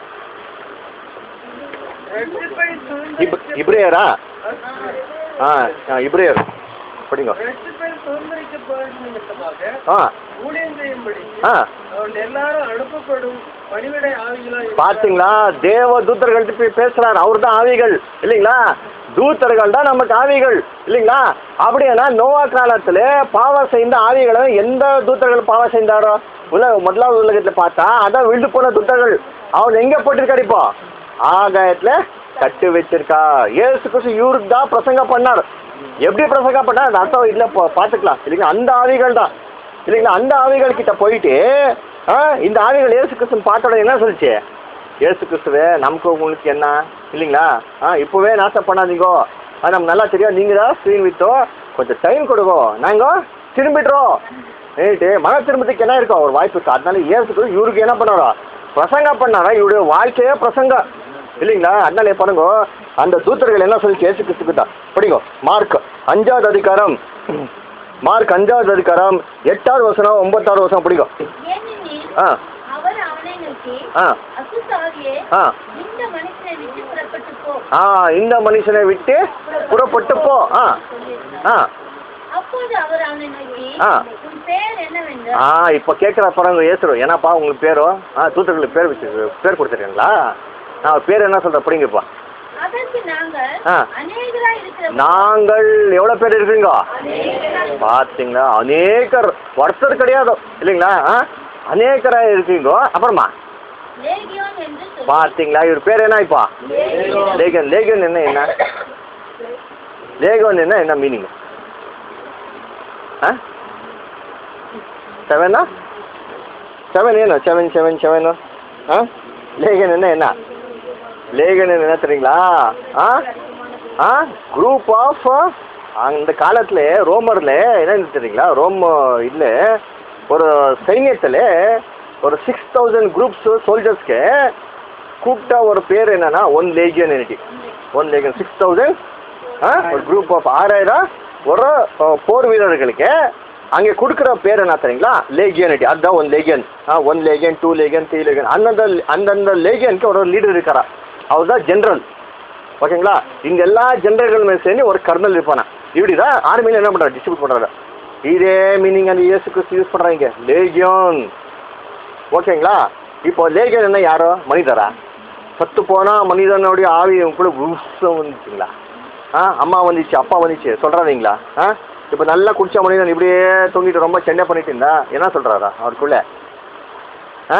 ரட்சிப்பை இப் சுதந்திரிக்க- இப்ரேயரா ஆ ஆ இப்ரேயர் படிங்க ரட்சிப்பை சுதந்திரிக்கப்படுவது நிமித்தமாக ஆ ஊழியம் செய்யும்படி ஆ அவன் எல்லாரும் அனுப்பப்படும் பணிவிடை ஆவிகளாய் பாத்தீங்களா தேவ தூத்தர்கள்ட்ட போய் பேசுறாரு அவர் தான் ஆவிகள் இல்லைங்களா தூத்தர்கள் தான் நமக்கு ஆவிகள் இல்லைங்களா அப்படின்னா நோவா காலத்துல பாவம் செய்த ஆவிகளை எந்த தூத்தர்கள் பாவம் செய்தாரோ உலக முதலாவது உலகத்துல பார்த்தா அதான் விழுந்து போன தூத்தர்கள் அவர் எங்க போட்டிருக்காரு இப்போ ஆகாயத்துல கட்டு வச்சிருக்கா ஏசு கிறிஸ்து இவருக்கு தான் பிரசங்கம் பண்ணார் எப்படி பிரசங்கம் பண்ணார் அந்த அர்த்தம் இல்லை பார்த்துக்கலாம் இல்லைங்களா அந்த ஆவிகள் தான் இல்லைங்களா அந்த ஆவிகள் கிட்ட போயிட்டு ஆ இந்த ஆவிகள் ஏசு கிறிஸ்துன்னு பார்த்தோட என்ன சொல்லிச்சு ஏசு கிறிஸ்துவே நமக்கு உங்களுக்கு என்ன இல்லைங்களா ஆ இப்போவே நாசம் பண்ணாதீங்கோ ஆ நமக்கு நல்லா தெரியும் நீங்கள் தான் ஸ்க்ரீன் வித்தோ கொஞ்சம் டைம் கொடுங்கோ நாங்கள் திரும்பிடுறோம் ரைட்டு மன திரும்பத்துக்கு என்ன இருக்கும் ஒரு வாய்ப்பு இருக்கு அதனால ஏசு கிறிஸ்து இவருக்கு என்ன பண்ணாரோ பிரசங்கம் பண்ணாரா இவருடைய வாழ்க்கையே பிரசங்கம் இல்லைங்களா அதனால பாருங்க அந்த தூத்தர்கள் என்ன சொல்லி ஏசு கிறிஸ்து கிட்ட படிங்க மார்க் அஞ்சாவது அதிகாரம் மார்க் அஞ்சாவது அதிகாரம் எட்டாவது வசனம் ஒன்பத்தாவது வசனம் பிடிக்கும் ஏனெனில் ஆ அவர் அவனை நோக்கி ஆ அசுத்தாவியே ஆ இந்த மனுஷனை விட்டு புறப்பட்டு போ ஆ இந்த மனுஷனை விட்டு புறப்பட்டு போ ஆ ஆ அப்போது அவர் அவனை நோக்கி ஆ. உன் பேர் என்னவென்று ஆ இப்போ கேட்குற பாருங்க ஏசுறோம் ஏன்னாப்பா உங்களுக்கு பேரோ ஆ தூத்தர்களுக்கு பேர் வச்சு பேர் கொடுத்துருக்கீங்களா ஆ பேர் என்ன சொல்கிற பிடிங்கப்பா அதற்கு நாங்கள் ஆ. அநேகரா இருக்கிற நாங்கள் எவ்வளோ பேர் இருக்கீங்க அநேகராய் பார்த்தீங்களா அநேகர் ஒருத்தர் கிடையாது இல்லைங்களா ஆ அநேகராக இருக்கீங்க அப்புறமா லேகியோன் என்று சொல்லி பார்த்தீங்களா இவர் பேர் என்ன இப்போ லேகன் லேகன் என்ன என்ன லேகன் என்ன என்ன மீனிங் ஆ செவனா செவன் ಏನು செவன் செவன் செவனு ஆ லேகன் என்ன என்ன லேகன் என்ன தெரியுங்களா ஆ ஆ குரூப் ஆஃப் அந்த காலத்தில் ரோமரில் என்ன தெரியுங்களா ரோம் இதில் ஒரு சைன்யத்தில் ஒரு சிக்ஸ் தௌசண்ட் குரூப்ஸ் சோல்ஜர்ஸ்க்கு கூப்பிட்ட ஒரு பேர் என்னன்னா ஒன் லேகியன் எனிட்டி ஒன் லேகியன் சிக்ஸ் தௌசண்ட் ஒரு குரூப் ஆஃப் ஆறாயிரம் ஒரு அஹ், போர் வீரர்களுக்கு அங்கே கொடுக்குற பேர் என்ன தெரியுங்களா லேகியனிட்டி அதுதான் ஒன் லேகியன் ஆ one legion two legion three legion அந்தந்த அந்தந்த லேகியனுக்கு ஒரு லீடர் இருக்காரா அவர் தான் ஜென்ரல் ஓகேங்களா இங்க எல்லா ஜென்ரல்களுமே சேர்ந்து ஒரு கர்னல் இருப்பானா இப்படிதான் ஆர்மியில் என்ன பண்றாரு டிஸ்ட்ரிபியூட் பண்றாரு இதே மீனிங் அந்த இயேசு கிறிஸ்து யூஸ் பண்றாங்க லேகியோன் ஓகேங்களா இப்போ லேகியன் என்ன யாரோ மனிதரா சத்து போனா மனிதனுடைய ஆவி கூட உருசம் வந்துச்சுங்களா ஆ அம்மா வந்துச்சு அப்பா வந்துச்சு சொல்றாருங்களா ஆ இப்போ நல்லா குடிச்ச மனிதன் இப்படியே தொங்கிட்டு ரொம்ப செண்டை பண்ணிட்டு இருந்தா என்ன சொல்றாரா அவருக்குள்ள ஆ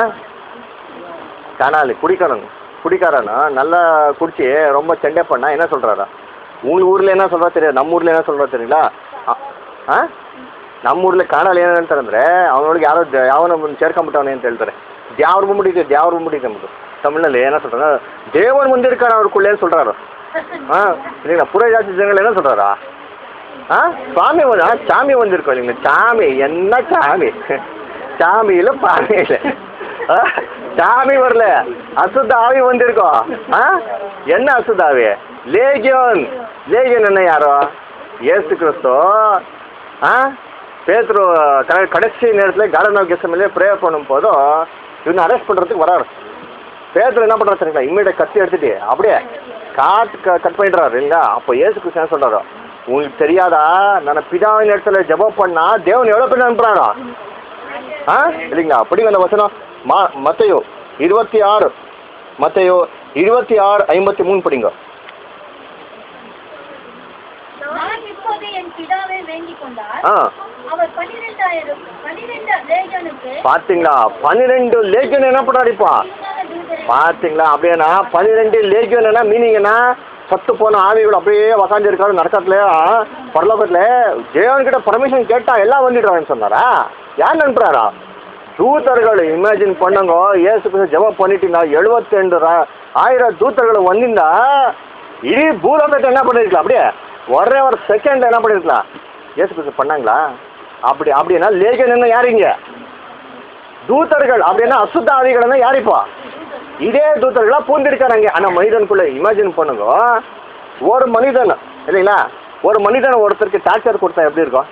காணாலு குடிக்காரன் குடிக்காரன் நல்லா குடிச்சு ரொம்ப செண்டை பண்ணா என்ன சொல்றாரா உங்க ஊர்ல என்ன சொல்றா தெரியாது நம்ம ஊர்ல என்ன சொல்றா தெரியுங்களா அ- ಆ ನಮ್ಮ ಊರ್ಲಿ ಕಾಣಲ್ಲ ಏನು ಹೇಳ್ತಾರಂದ್ರೆ ಅವನೊಳಗೆ ಯಾರೋ ದ- ಯಾವನೋ ಬಂದು ಸೇರ್ಕೊಂಬಿಟ್ಟವನೆ ಅಂತ ಹೇಳ್ತಾರೆ ದ್ಯಾವ್ರ ಬಂದ್ಬಿಟ್ಟಿದೆ ದ್ಯಾವ್ರ ಬಂದ್ಬಿಟ್ಟಿದೆ ನಮ್ಮದು ತಮಿಳ್ನಲ್ಲಿ ಏನೋ சொல்றாங்க தேவன் வந்திருக்காரு அவருக்குள்ள ಏನು சொல்றாரு ஆ இல்லைங்களா புற ஜாதி ஜனங்கள் என்ன சொல்றாரா ஆ சுவாமி வந்து ஆ, சாமி வந்திருக்கோம் இல்லைங்களா சாமி என்ன சாமி சாமி இல்லை பாமி இல்லை ஆ, சாமி வரல அசுத்த ஆவி வந்திருக்கோம் ஆ என்ன அசுத்த ஆவி லேகியோன் லேகியோன் என்ன யாரோ ஏசு கிறிஸ்து ஆ பேத்ரு க- கடைசி நேரத்தில் கார்டன் ஆஃப் கெஸ்ட் ப்ரேயர் பண்ணும் போதும் இவனை அரெஸ்ட் பண்ணுறதுக்கு வராரு பேதர் என்ன பண்ணுறாரு சரிங்களா இம்மீடியட் கத்தி எடுத்துட்டு அப்படியே காட் க கட் பண்ணிடுறாரு இல்லைங்களா அப்போ ஏசு கிறிஸ்து என்ன சொல்கிறாரோ உங்களுக்கு தெரியாதா நான் பிதாவின் இடத்துல ஜெபம் பண்ணா தேவன் எவ்வளோ பேர் அனுப்புகிறாரோ ஆ இல்லைங்களா படிங்க அந்த வசனம் மா மத்தையோ இருபத்தி ஆறு மத்தையோ இருபத்தி ஆறு ஐம்பத்தி மூணு படிங்க நான் இப்போது என் பிதாவை வேண்டிக் கொண்டார் ஆ அவர் பன்னிரெண்டாயிரம் பன்னிரெண்டு லேஜனுக்கு பார்த்தீங்களா பன்னிரெண்டு லேகியன் என்ன பண்ணுறாரு இப்போ தூதரை பார்த்தீங்களா அப்படியேனா பன்னிரெண்டு லேகியன் என்ன மீனிங் என்ன சத்து போன ஆவிகள் அப்படியே உக்காந்து இருக்காரு நடக்கத்துல பரலோகத்துல தேவன்கிட்ட பர்மிஷன் கேட்டா எல்லாம் வந்துடுறாங்கன்னு சொன்னாரா யார் அனுப்புறாரா தூதர்கள் இமேஜின் பண்ணுங்க ஏசு கிறிஸ்து ஜெபம் பண்ணிட்டீங்க எழுபத்தெண்டு ர- ஆயிரம் தூதர்கள் வந்திருந்தா இಡೀ பூலோகத்தை என்ன பண்ணிருக்கலாம் அப்படியே ஒரே ஒரு செகண்ட் என்ன பண்ணிருக்கலாம் ஏசு கிறிஸ்து பண்ணாங்களா அப்படி அப்படின்னா லேகியன் என்ன யாருங்க தூதர்கள் அப்படின்னா அசுத்த ஆவிகள் யார் இப்போ இதே தூதர்களா பூந்திருக்காங்க அந்த மனிதனுக்குள்ள இமேஜின் பண்ணுங்க ஒரு மனிதன் இல்லைங்களா ஒரு மனிதன் ஒருத்தருக்கு டார்ச்சர் கொடுத்தா எப்படி இருக்கும்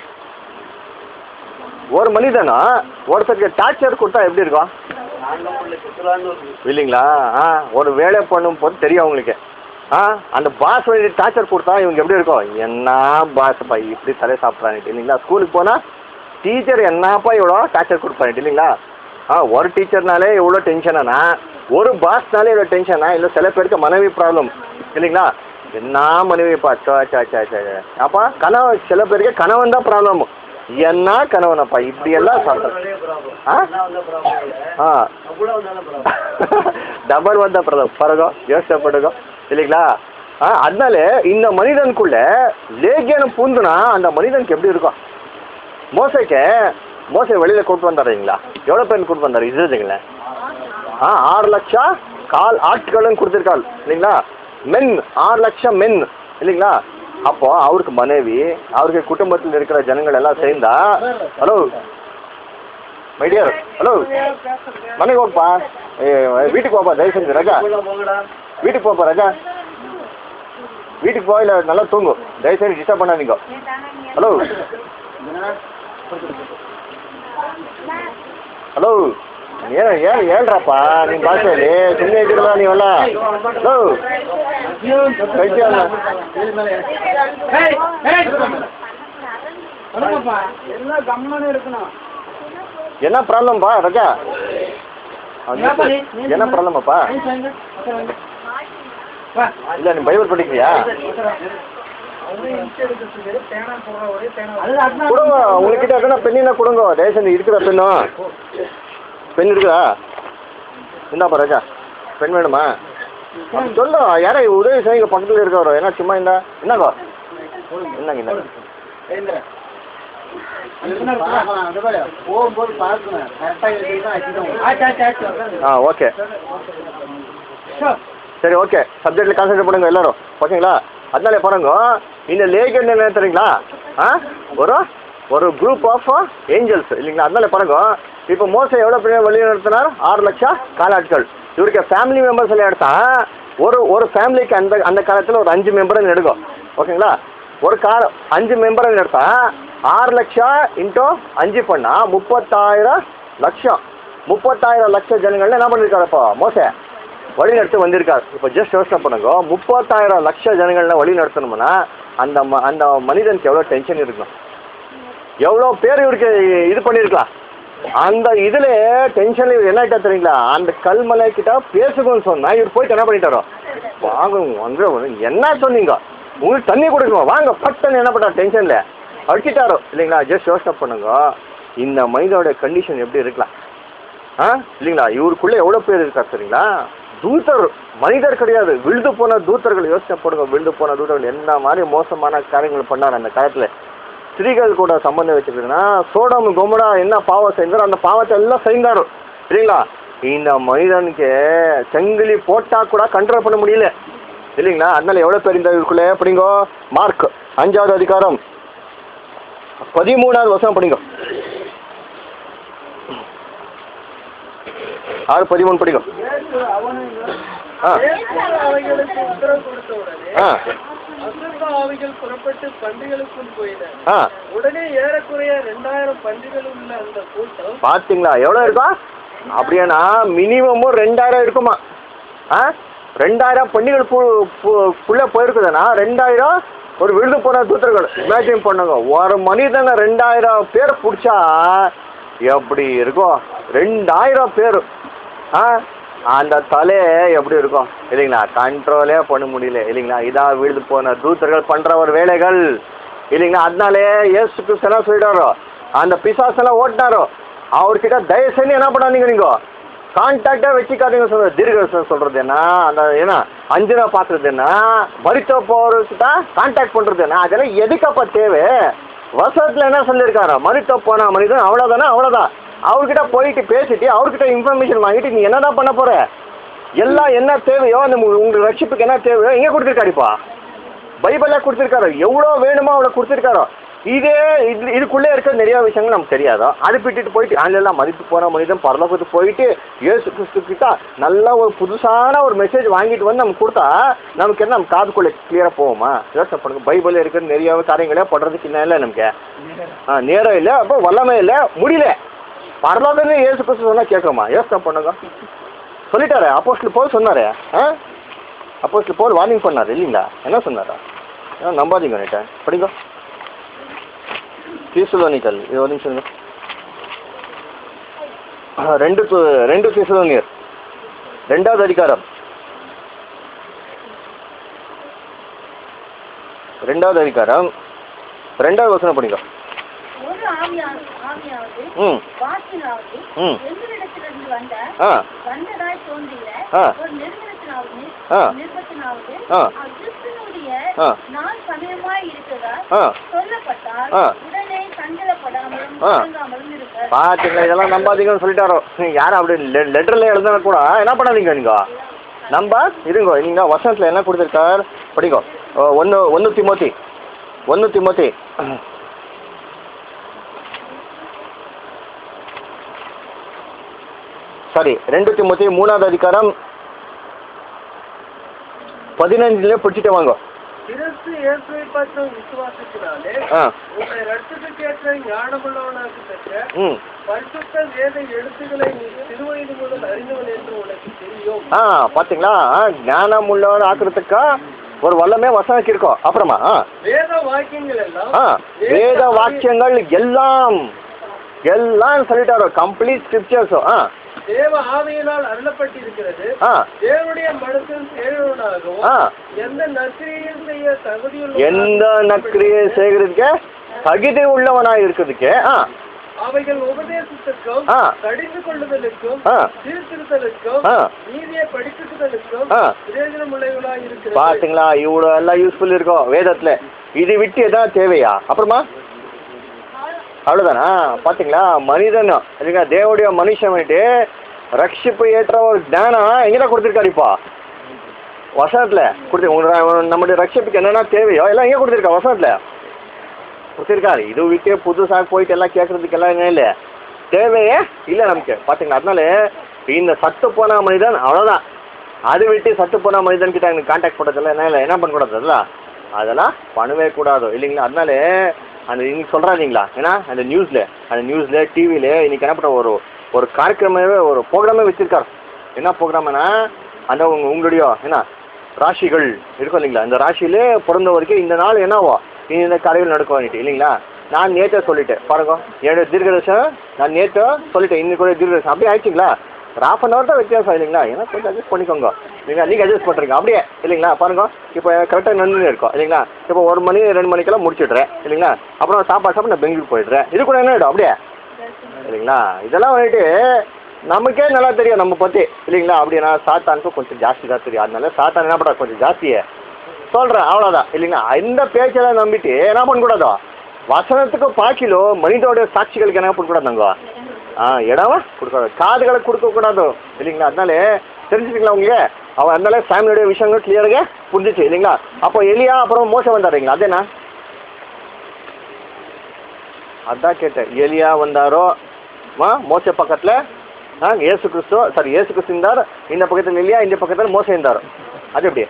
ஒரு மனிதன் ஒருத்தருக்கு டார்ச்சர் கொடுத்தா எப்படி இருக்கும் இல்லைங்களா ஆ ஒரு வேலை பண்ணும் போது தெரியும் அவங்களுக்கு ஆ அந்த பாஸ் வந்து டார்ச்சர் கொடுத்தா இவங்க எப்படி இருக்கும் என்ன பாஸ்ப்பா இப்படி தலை சாப்பிட்றாங்க இல்லைங்களா ஸ்கூலுக்கு போனால் டீச்சர் என்னப்பா இவ்வளோ டார்ச்சர் கொடுப்பாங்க இல்லைங்களா ஆ ஒரு டீச்சர்னாலே இவ்வளோ டென்ஷனானா ஒரு பாஸ்னாலே இவ்வளோ டென்ஷனா இல்லை சில பேருக்கு மனைவி ப்ராப்ளம் இல்லைங்களா என்ன மனைவிப்பா சா சா சா சா சா. அப்பா கணவன் சில பேருக்கு கணவன் தான் ப்ராப்ளம் என்ன கணவனப்பா இப்படி எல்லாம் சாப்பிட்றேன் ஆ ஆ டபுள் வந்த பிரதம் பரகம் யோசனை பண்ணுங்க இல்லைங்களா ஆ அதனால இந்த மனிதனுக்குள்ள லேகியனம் பூந்துனா அந்த மனிதனுக்கு எப்படி இருக்கும் மோசைக்கு மோசை வெளியில கூட்டு வந்தாருங்களா எவ்வளோ பேர் கூட்டு வந்தாரு இதுங்களேன் ஆ ஆறு லட்சம் கால் ஆட்களும் கொடுத்துருக்காள் இல்லைங்களா மென் ஆறு லட்சம் மென் இல்லைங்களா அப்போ அவருக்கு மனைவி அவருக்கு குடும்பத்தில் இருக்கிற ஜனங்கள் எல்லாம் சேர்ந்தா ஹலோ மைடியர் ஹலோ மனைவி ಹೋಗ್ಪಾ ಏ வீட்டுக்கு போப்பா தயவு செஞ்சு ரஜா வீட்டுக்கு போப்பா ரஜா வீட்டுக்கு போய் இல்லை நல்லா தூங்கு தயவு செஞ்சு டிஸ்டர்ப் பண்ணாதீங்க ಹಲೋ ಹಲೋ ಏನು ಏನು ಹೇಳ್ರಪ್ಪ ನಿಮ್ಮ ಭಾಷೆಯಲ್ಲಿ ಸುಮ್ಮನೆ ಇದ್ದೀರಲ್ಲ ನೀವೆಲ್ಲ ಹಲೋ ಕೈಸಿ ಅಲ್ಲ எல்லாம் கம்முன்னு இருக்கணும் என்ன ப்ராப்ளம்ப்பா ரஜா என்ன ப்ராப்ளமாப்பா இல்லை நீ பைபிள் படிக்கிறியா கொடுங்க உங்ககிட்ட எதனா பெண்ணினா கொடுங்க தயவு செஞ்சு இருக்கிற பெண்ணும் பெண் இருக்குதா இந்தாப்பா ராஜா பெண் வேணுமா சொல்லு யாரா உதவி செய்யுங்க பக்கத்தில் இருக்கவரோ ஏன்னா சும்மா இந்த என்னங்கோ என்னங்க என்னங்க போகும்போது பார்க்கணும் கரெக்டாக இருக்குன்னா ஆ ஓகே சரி ஓகே சப்ஜெக்டில் கான்சென்ட்ரேட் பண்ணுங்க எல்லாரும் ஓகேங்களா அதனால பாருங்க இந்த லேகன் என்ன தெரியுங்களா ஆ ஒரு ஒரு குரூப் ஆஃப் ஏஞ்சல்ஸ் இல்லைங்களா அதனால பாருங்க இப்போ மோசம் எவ்வளோ பெரிய வழி நடத்தினார் ஆறு லட்சம் காலாட்கள் இவருக்கு ஃபேமிலி மெம்பர்ஸ் எல்லாம் எடுத்தா ஒரு ஒரு ஃபேமிலிக்கு அந்த அந்த காலத்தில் ஒரு அஞ்சு மெம்பர் எடுக்கும் ஓகேங்களா ஒரு கால அஞ்சு மெம்பர் எடுத்தா ஆறு லட்சம் இன்ட்டு அஞ்சு பண்ணா முப்பத்தாயிரம் லட்சம் முப்பத்தாயிரம் லட்சம் ஜனங்கள்ல என்ன பண்ணிருக்காரு இப்போ மோசே வழி நடத்தி வந்திருக்காரு இப்போ ஜஸ்ட் யோசனை பண்ணுங்க முப்பத்தாயிரம் லட்ச ஜனங்கள்ல வழி நடத்தணும்னா அந்த ம அந்த மனிதனுக்கு எவ்வளோ டென்ஷன் இருக்கும் எவ்வளோ பேர் இவருக்கு இது பண்ணியிருக்கலாம் அந்த இதில் டென்ஷன் இவர் என்ன ஆகிட்டா தெரியுங்களா அந்த கல்மலை கிட்ட பேசுங்கன்னு சொன்னா இவர் போயிட்டு என்ன பண்ணிட்டாரோ வாங்க வந்து என்ன சொன்னீங்க உங்களுக்கு தண்ணி கொடுக்கணும் வாங்க பட்டுன்னு என்ன பண்ணார் டென்ஷனில் அடிச்சிட்டாரோ இல்லைங்களா ஜஸ்ட் யோசனை பண்ணுங்க இந்த மனிதனோட கண்டிஷன் எப்படி இருக்கலாம் ஆ இல்லைங்களா இவருக்குள்ளே எவ்வளோ பேர் இருக்கா சரிங்களா தூதர் மனிதர் கிடையாது விழுந்து போன தூதர்கள் யோசனை போடுங்க விழுந்து போன தூதர்கள் என்ன மாதிரி மோசமான காரியங்கள் பண்ணார் அந்த காலத்தில் ஸ்திரீகள் கூட சம்பந்தம் வச்சுக்கிறதுனா சோடம் கொமடா என்ன பாவம் செஞ்சாரோ அந்த பாவத்தை எல்லாம் செய்தாரு இல்லைங்களா இந்த மனிதனுக்கு செங்கிலி போட்டா கூட கண்ட்ரோல் பண்ண முடியல இல்லைங்களா அதனால எவ்வளோ பேர் இந்த இதுக்குள்ளே படிங்கோ மார்க் அஞ்சாவது அதிகாரம் பதிமூணாவது வருஷம் படிங்க ஆறு பதிமூணு படிங்க இயேசு அவனுக்கு ஆ இயேசு அவைகளுக்கு உத்தரவு கொடுத்த உடனே ஆ அசுத்த ஆவிகள் புறப்பட்டு பன்றிகளுக்குள் போயின ஆ உடனே ஏறக்குறைய ரெண்டாயிரம் பன்றிகள் உள்ள அந்த கூட்டம் பார்த்தீங்களா எவ்வளோ இருக்கும் அப்படியானா மினிமமும் ரெண்டாயிரம் இருக்குமா ஆ ரெண்டாயிரம் பண்டிகள் புள்ளே போயிருக்குதுன்னா ரெண்டாயிரம் ஒரு விருது போன தூத்தர்கள் இமேஜின் பண்ணுங்க ஒரு மனிதனை ரெண்டாயிரம் பேர் பிடிச்சா எப்படி இருக்கும் ரெண்டாயிரம் பேர் ஆ அந்த தலை எப்படி இருக்கும் இல்லைங்களா கண்ட்ரோலே பண்ண முடியல இல்லைங்களா இதான் விழுது போன தூத்தர்கள் பண்ணுற ஒரு வேலைகள் இல்லைங்களா அதனாலே ஏசு கிறிஸ்து என்ன சொல்லிட்டாரோ அந்த பிசாசெல்லாம் ஓட்டினாரோ அவர்கிட்ட தயவு செஞ்சு என்ன பண்ணாதீங்க நீங்கள் கான்டாக்டாக வச்சுக்காதீங்க சொல்ற தீர்க்கதரிசனம் சொல்கிறது என்ன அந்த ஏன்னா அஞ்சனா பார்க்குறது என்ன மருத்துவ போகிறதுக்கு கான்டாக்ட் பண்ணுறது என்ன அதெல்லாம் எதுக்கப்பா தேவை வசத்தில் என்ன சொல்லியிருக்காரு மருத்துவ போன மனிதன் அவ்வளோதானே அவ்வளோதான் அவர்கிட்ட போயிட்டு பேசிட்டு அவர்கிட்ட இன்ஃபர்மேஷன் வாங்கிட்டு நீ என்னதான் பண்ண போற எல்லாம் என்ன தேவையோ அந்த உங்க- உங்களுக்கு ரட்சிப்புக்கு என்ன தேவையோ எங்கே கொடுத்துருக்காருப்பா பைபிளில் கொடுத்துருக்காரு எவ்வளோ வேணுமோ அவ்வளோ கொடுத்துருக்காரோ இதே இது இதுக்குள்ளே இருக்க நிறைய விஷயங்கள் நமக்கு தெரியாதோ அது விட்டுட்டு போயிட்டு ஆன்லைன்லாம் மதிப்பு போன மனிதன் பரலோகத்துக்கு போயிட்டு இயேசு கிறிஸ்து கிட்ட நல்ல ஒரு புதுசான ஒரு மெசேஜ் வாங்கிட்டு வந்து நமக்கு கொடுத்தா நமக்கு என்ன நம்ம காதுக்குள்ளே கிளியராக போவோமா யோசனை பண்ணுங்க பைபிளில் இருக்கிற நிறைய காரியங்களே படுறதுக்கு என்ன இல்லை நமக்கு ஆ நேரம் இல்லை அப்போ வல்லமை இல்லை முடியல பரலோகமே இயேசு கிறிஸ்து சொன்னால் கேட்குமா யோசனை பண்ணுங்க சொல்லிட்டாரு அப்போஸ்டல் போல் சொன்னாரு ஆ அப்போஸ்டல் போல் வார்னிங் பண்ணாரு இல்லைங்களா என்ன சொன்னாரா ஆ நம்பாதீங்க நைட்டை படிங்க தீசுலோனிக்கல் இது ஒரு நிமிஷம் இருங்க. ஆ, ரெண்டு து- ரெண்டு தீசுலோனியர் ரெண்டாவது அதிகாரம் ரெண்டாவது அதிகாரம் ரெண்டாவது வசனம் படிங்க ஒரு ஆவியா- ஆவியாவது ம் வாக்கினாவது ம் எங்களிடத்திலிருந்து வந்த ஆ வந்ததாய் தோன்றுகிற ஆ. ஒரு நிறுவனத்தினாவது ஆ. நிறுவத்தினாவது ஆ. கிறிஸ்துவனுடைய ஆ. நான் சமயமாய் இருக்கிறதா ஆ சொல்லப்பட்டால் ஆ. உடனே சஞ்சலப்படாமலும் ஆ. கலங்காமலும் இருக்க பார்த்தீங்களா இதெல்லாம் நம்பாதீங்கன்னு சொல்லிட்டாரோ யாரும் அப்படி லெ- லெட்டர்ல எழுதுனா கூட என்ன பண்ணாதீங்க நீங்க நம்ப இருங்க நீங்க வசனத்தில் என்ன கொடுத்துருக்கார் படிங்க ஒன்று ஒன்று திமோத்தி ஒன்று திமோத்தி சாரி ரெண்டு திமோத்தி மூணாவது அதிகாரம் பதினஞ்சுல பிடிச்சிட்டு வாங்க கிறிஸ்து இயேசுவை பற்றும் விசுவாசத்தினாலே ஆ உன்னை ரட்சத்துக்கேற்ற ஞானமுள்ளவனாகத்தக்க ம் பரிசுத்த வேத எழுத்துக்களை நீ சிறுவயது முதல் அறிந்தவன் என்று உனக்கு தெரியும் ஆ பார்த்தீங்களா ஆ, ஞானம் உள்ளவர் ஆக்குறதுக்கா ஒரு வல்லமே வசனம் இருக்கோம் அப்புறமா ஆ வேத வாக்கியங்கள் எல்லாம் ஆ வேத வாக்கியங்கள் எல்லாம் எல்லாம் சொல்லிட்டாரோ கம்ப்ளீட் ஸ்கிரிப்சர்ஸோ ஆ தேவ ஆவியினால் அருளப்பட்டிருக்கிறது ஆ தேவனுடைய மனசில் சேருவனாகவும் ஆ எந்த நற்கிரியும் செய்ய தகுதியுள்ள எந்த நக்கிரியை செய்கிறதுக்கு தகுதி உள்ளவனாக இருக்கிறதுக்கு ஆ அவைகள் உபதேசத்திற்கும் ஆ. கடிந்து கொள்ளுதலுக்கும் ஆ. திருத்திருத்தலுக்கும் ஆ. நீதியை படிப்பிக்குதலுக்கும் ஆ. பிரயோஜனம் உள்ளவர்களாக இருக்கிறது பாத்தீங்களா இவ்வளோ எல்லாம் யூஸ்ஃபுல் இருக்கும் வேதத்துல இது விட்டு எதாவது தேவையா அப்புறமா அவ்வளோதானா பாத்தீங்களா மனிதன் இல்லைங்க தேவடைய மனுஷன் வந்துட்டு ரட்சிப்பு ஏற்ற ஒரு ஞானம் எங்கடா கொடுத்துருக்காரு இப்போ வசனத்துல கொடுத்து உங்க- நம்முடைய ரட்சிப்புக்கு என்னென்ன தேவையோ எல்லாம் எங்கே கொடுத்துருக்கா வசனத்துல கொடுத்துருக்காரு இது விட்டு புதுசாக போயிட்டு எல்லாம் கேட்கறதுக்கு எல்லாம் என்ன இல்லை தேவையே இல்லை நமக்கு பார்த்தீங்களா அதனால இந்த சத்து போன மனிதன் அவ்வளோதான் அது விட்டு சத்து போன மனிதன் கிட்ட எனக்கு கான்டாக்ட் பண்ணுறதில்ல என்ன இல்லை என்ன பண்ணக்கூடாது அதெல்லாம் அதெல்லாம் பண்ணவே கூடாது இல்லைங்களா அதனால அந்த இன்னைக்கு சொல்கிறாங்களா ஏன்னா அந்த நியூஸில் அந்த நியூஸில் டிவியில் இன்னைக்கு என்ன பண்ண ஒரு ஒரு காரியக்கிரமவே ஒரு ப்ரோக்ராமே வச்சிருக்காரு என்ன ப்ரோக்ராம்னா அந்த உங்க உங்களுடைய என்ன ராசிகள் இருக்கும் இல்லைங்களா இந்த ராசியிலே பிறந்த வரைக்கும் இந்த நாள் என்னவோ இந்த கரையில் நடக்கும் வந்துட்டு இல்லைங்களா நான் நேற்றே சொல்லிட்டேன் பாருங்க என்னோட தீர்க்கதர்சனம் நான் நேற்று சொல்லிட்டேன் இன்னைக்கு கூட தீர்க்கதர்சனம் அப்படியே ஆயிடுச்சிங்களா ஒரு ஹாஃப் அன் ஹவர் தான் வித்தியாசம் இல்லைங்களா ஏன்னா கொஞ்சம் அட்ஜஸ்ட் பண்ணிக்கோங்க நீங்கள் நீங்கள் அட்ஜஸ்ட் பண்ணுறீங்க அப்படியே இல்லைங்களா பாருங்க இப்போ கரெக்டாக நன்னு இருக்கும் இல்லைங்களா இப்போ ஒரு மணி ரெண்டு மணிக்கெல்லாம் முடிச்சிடுறேன் இல்லைங்களா அப்புறம் சாப்பாடு சாப்பிட்டு நான் பெங்களூர் போயிடுறேன் இது கூட என்ன ஆகிடும் அப்படியே இல்லைங்களா இதெல்லாம் வந்துட்டு நமக்கே நல்லா தெரியும் நம்ம பற்றி இல்லைங்களா அப்படின்னா சாத்தானுக்கு கொஞ்சம் ஜாஸ்தி தான் தெரியும் அதனால சாத்தான் என்ன பண்ணுறா கொஞ்சம் ஜாஸ்தியே சொல்கிறேன் அவ்வளோதான் இல்லைங்களா இந்த பேச்செல்லாம் நம்பிட்டு என்ன பண்ணக்கூடாதோ வசனத்துக்கு பாக்கிலோ மனிதோடைய சாட்சிகளுக்கு என்ன பண்ணக்கூடாதுங்க ஆ இடமா கொடுக்கூடாது காதுகளை கொடுக்கக்கூடாது இல்லைங்களா அதனால தெரிஞ்சுட்டுங்களா உங்களுக்கு அவன் அதனால ஃபேமிலியோடைய விஷயங்கள் கிளியராக புரிஞ்சிச்சு இல்லைங்களா அப்போ எலியா அப்புறம் மோசம் வந்தாருங்களா அதேனா அதான் கேட்டேன் எலியா வந்தாரோ மா மோச பக்கத்தில் ஆ ஏசு கிறிஸ்து சாரி ஏசு கிறிஸ்து இருந்தார் இந்த பக்கத்தில் எலியா இந்த பக்கத்தில் மோசம் இருந்தார் அது எப்படி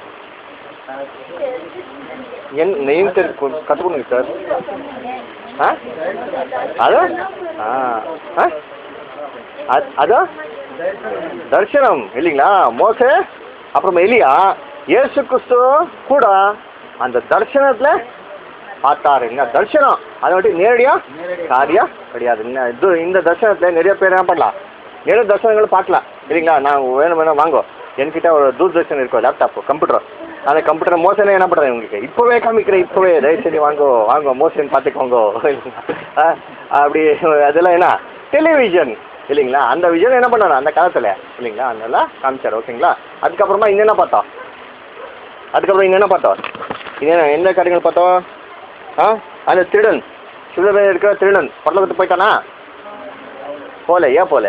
என் நெய்ம் கற்றுக் கொடுங்க சார் ஆ அது ஆ ஆ அ- அதோ தரிசனம் இல்லைங்களா மோசே அப்புறம் எலியா இயேசு கிறிஸ்து கூட அந்த தரிசனத்தில் பார்த்தாருங்க தரிசனம் அதை விட்டு நேரடியா காரியா கிடையாது இன்ன- இது இந்த தரிசனத்தில் நிறைய பேர் என்ன பண்ணலாம் நிறைய தரிசனங்கள் பார்க்கலாம் இல்லைங்களா நான் வேணும் வேணும் வாங்கோ என்கிட்ட ஒரு தூர்தர்ஷன் இருக்கும் லேப்டாப் கம்ப்யூட்டர் அந்த கம்ப்யூட்டர் மோசனே என்ன பண்ணுறேன் உங்களுக்கு இப்போவே காமிக்கிறேன் இப்போவே தயவு சரி வாங்கோ வாங்கோ மோசன் பார்த்துக்கோங்க ஆ, அப்படி அதெல்லாம் என்ன டெலிவிஷன் இல்லைங்களா அந்த விஷயம் என்ன பண்ணாரு அந்த காலத்தில் இல்லைங்களா அதனால காமிச்சார் ஓகேங்களா அதுக்கப்புறமா இன்னென்ன பார்த்தோம் அதுக்கப்புறம் இன்னென்ன பார்த்தோம் இன்னும் என்ன காரியங்கள் பார்த்தோம் ஆ அந்த திருடன் சிவபேர் இருக்கிற திருடன் பரலோகத்துக்கு போயிட்டானா போல ஏன் போல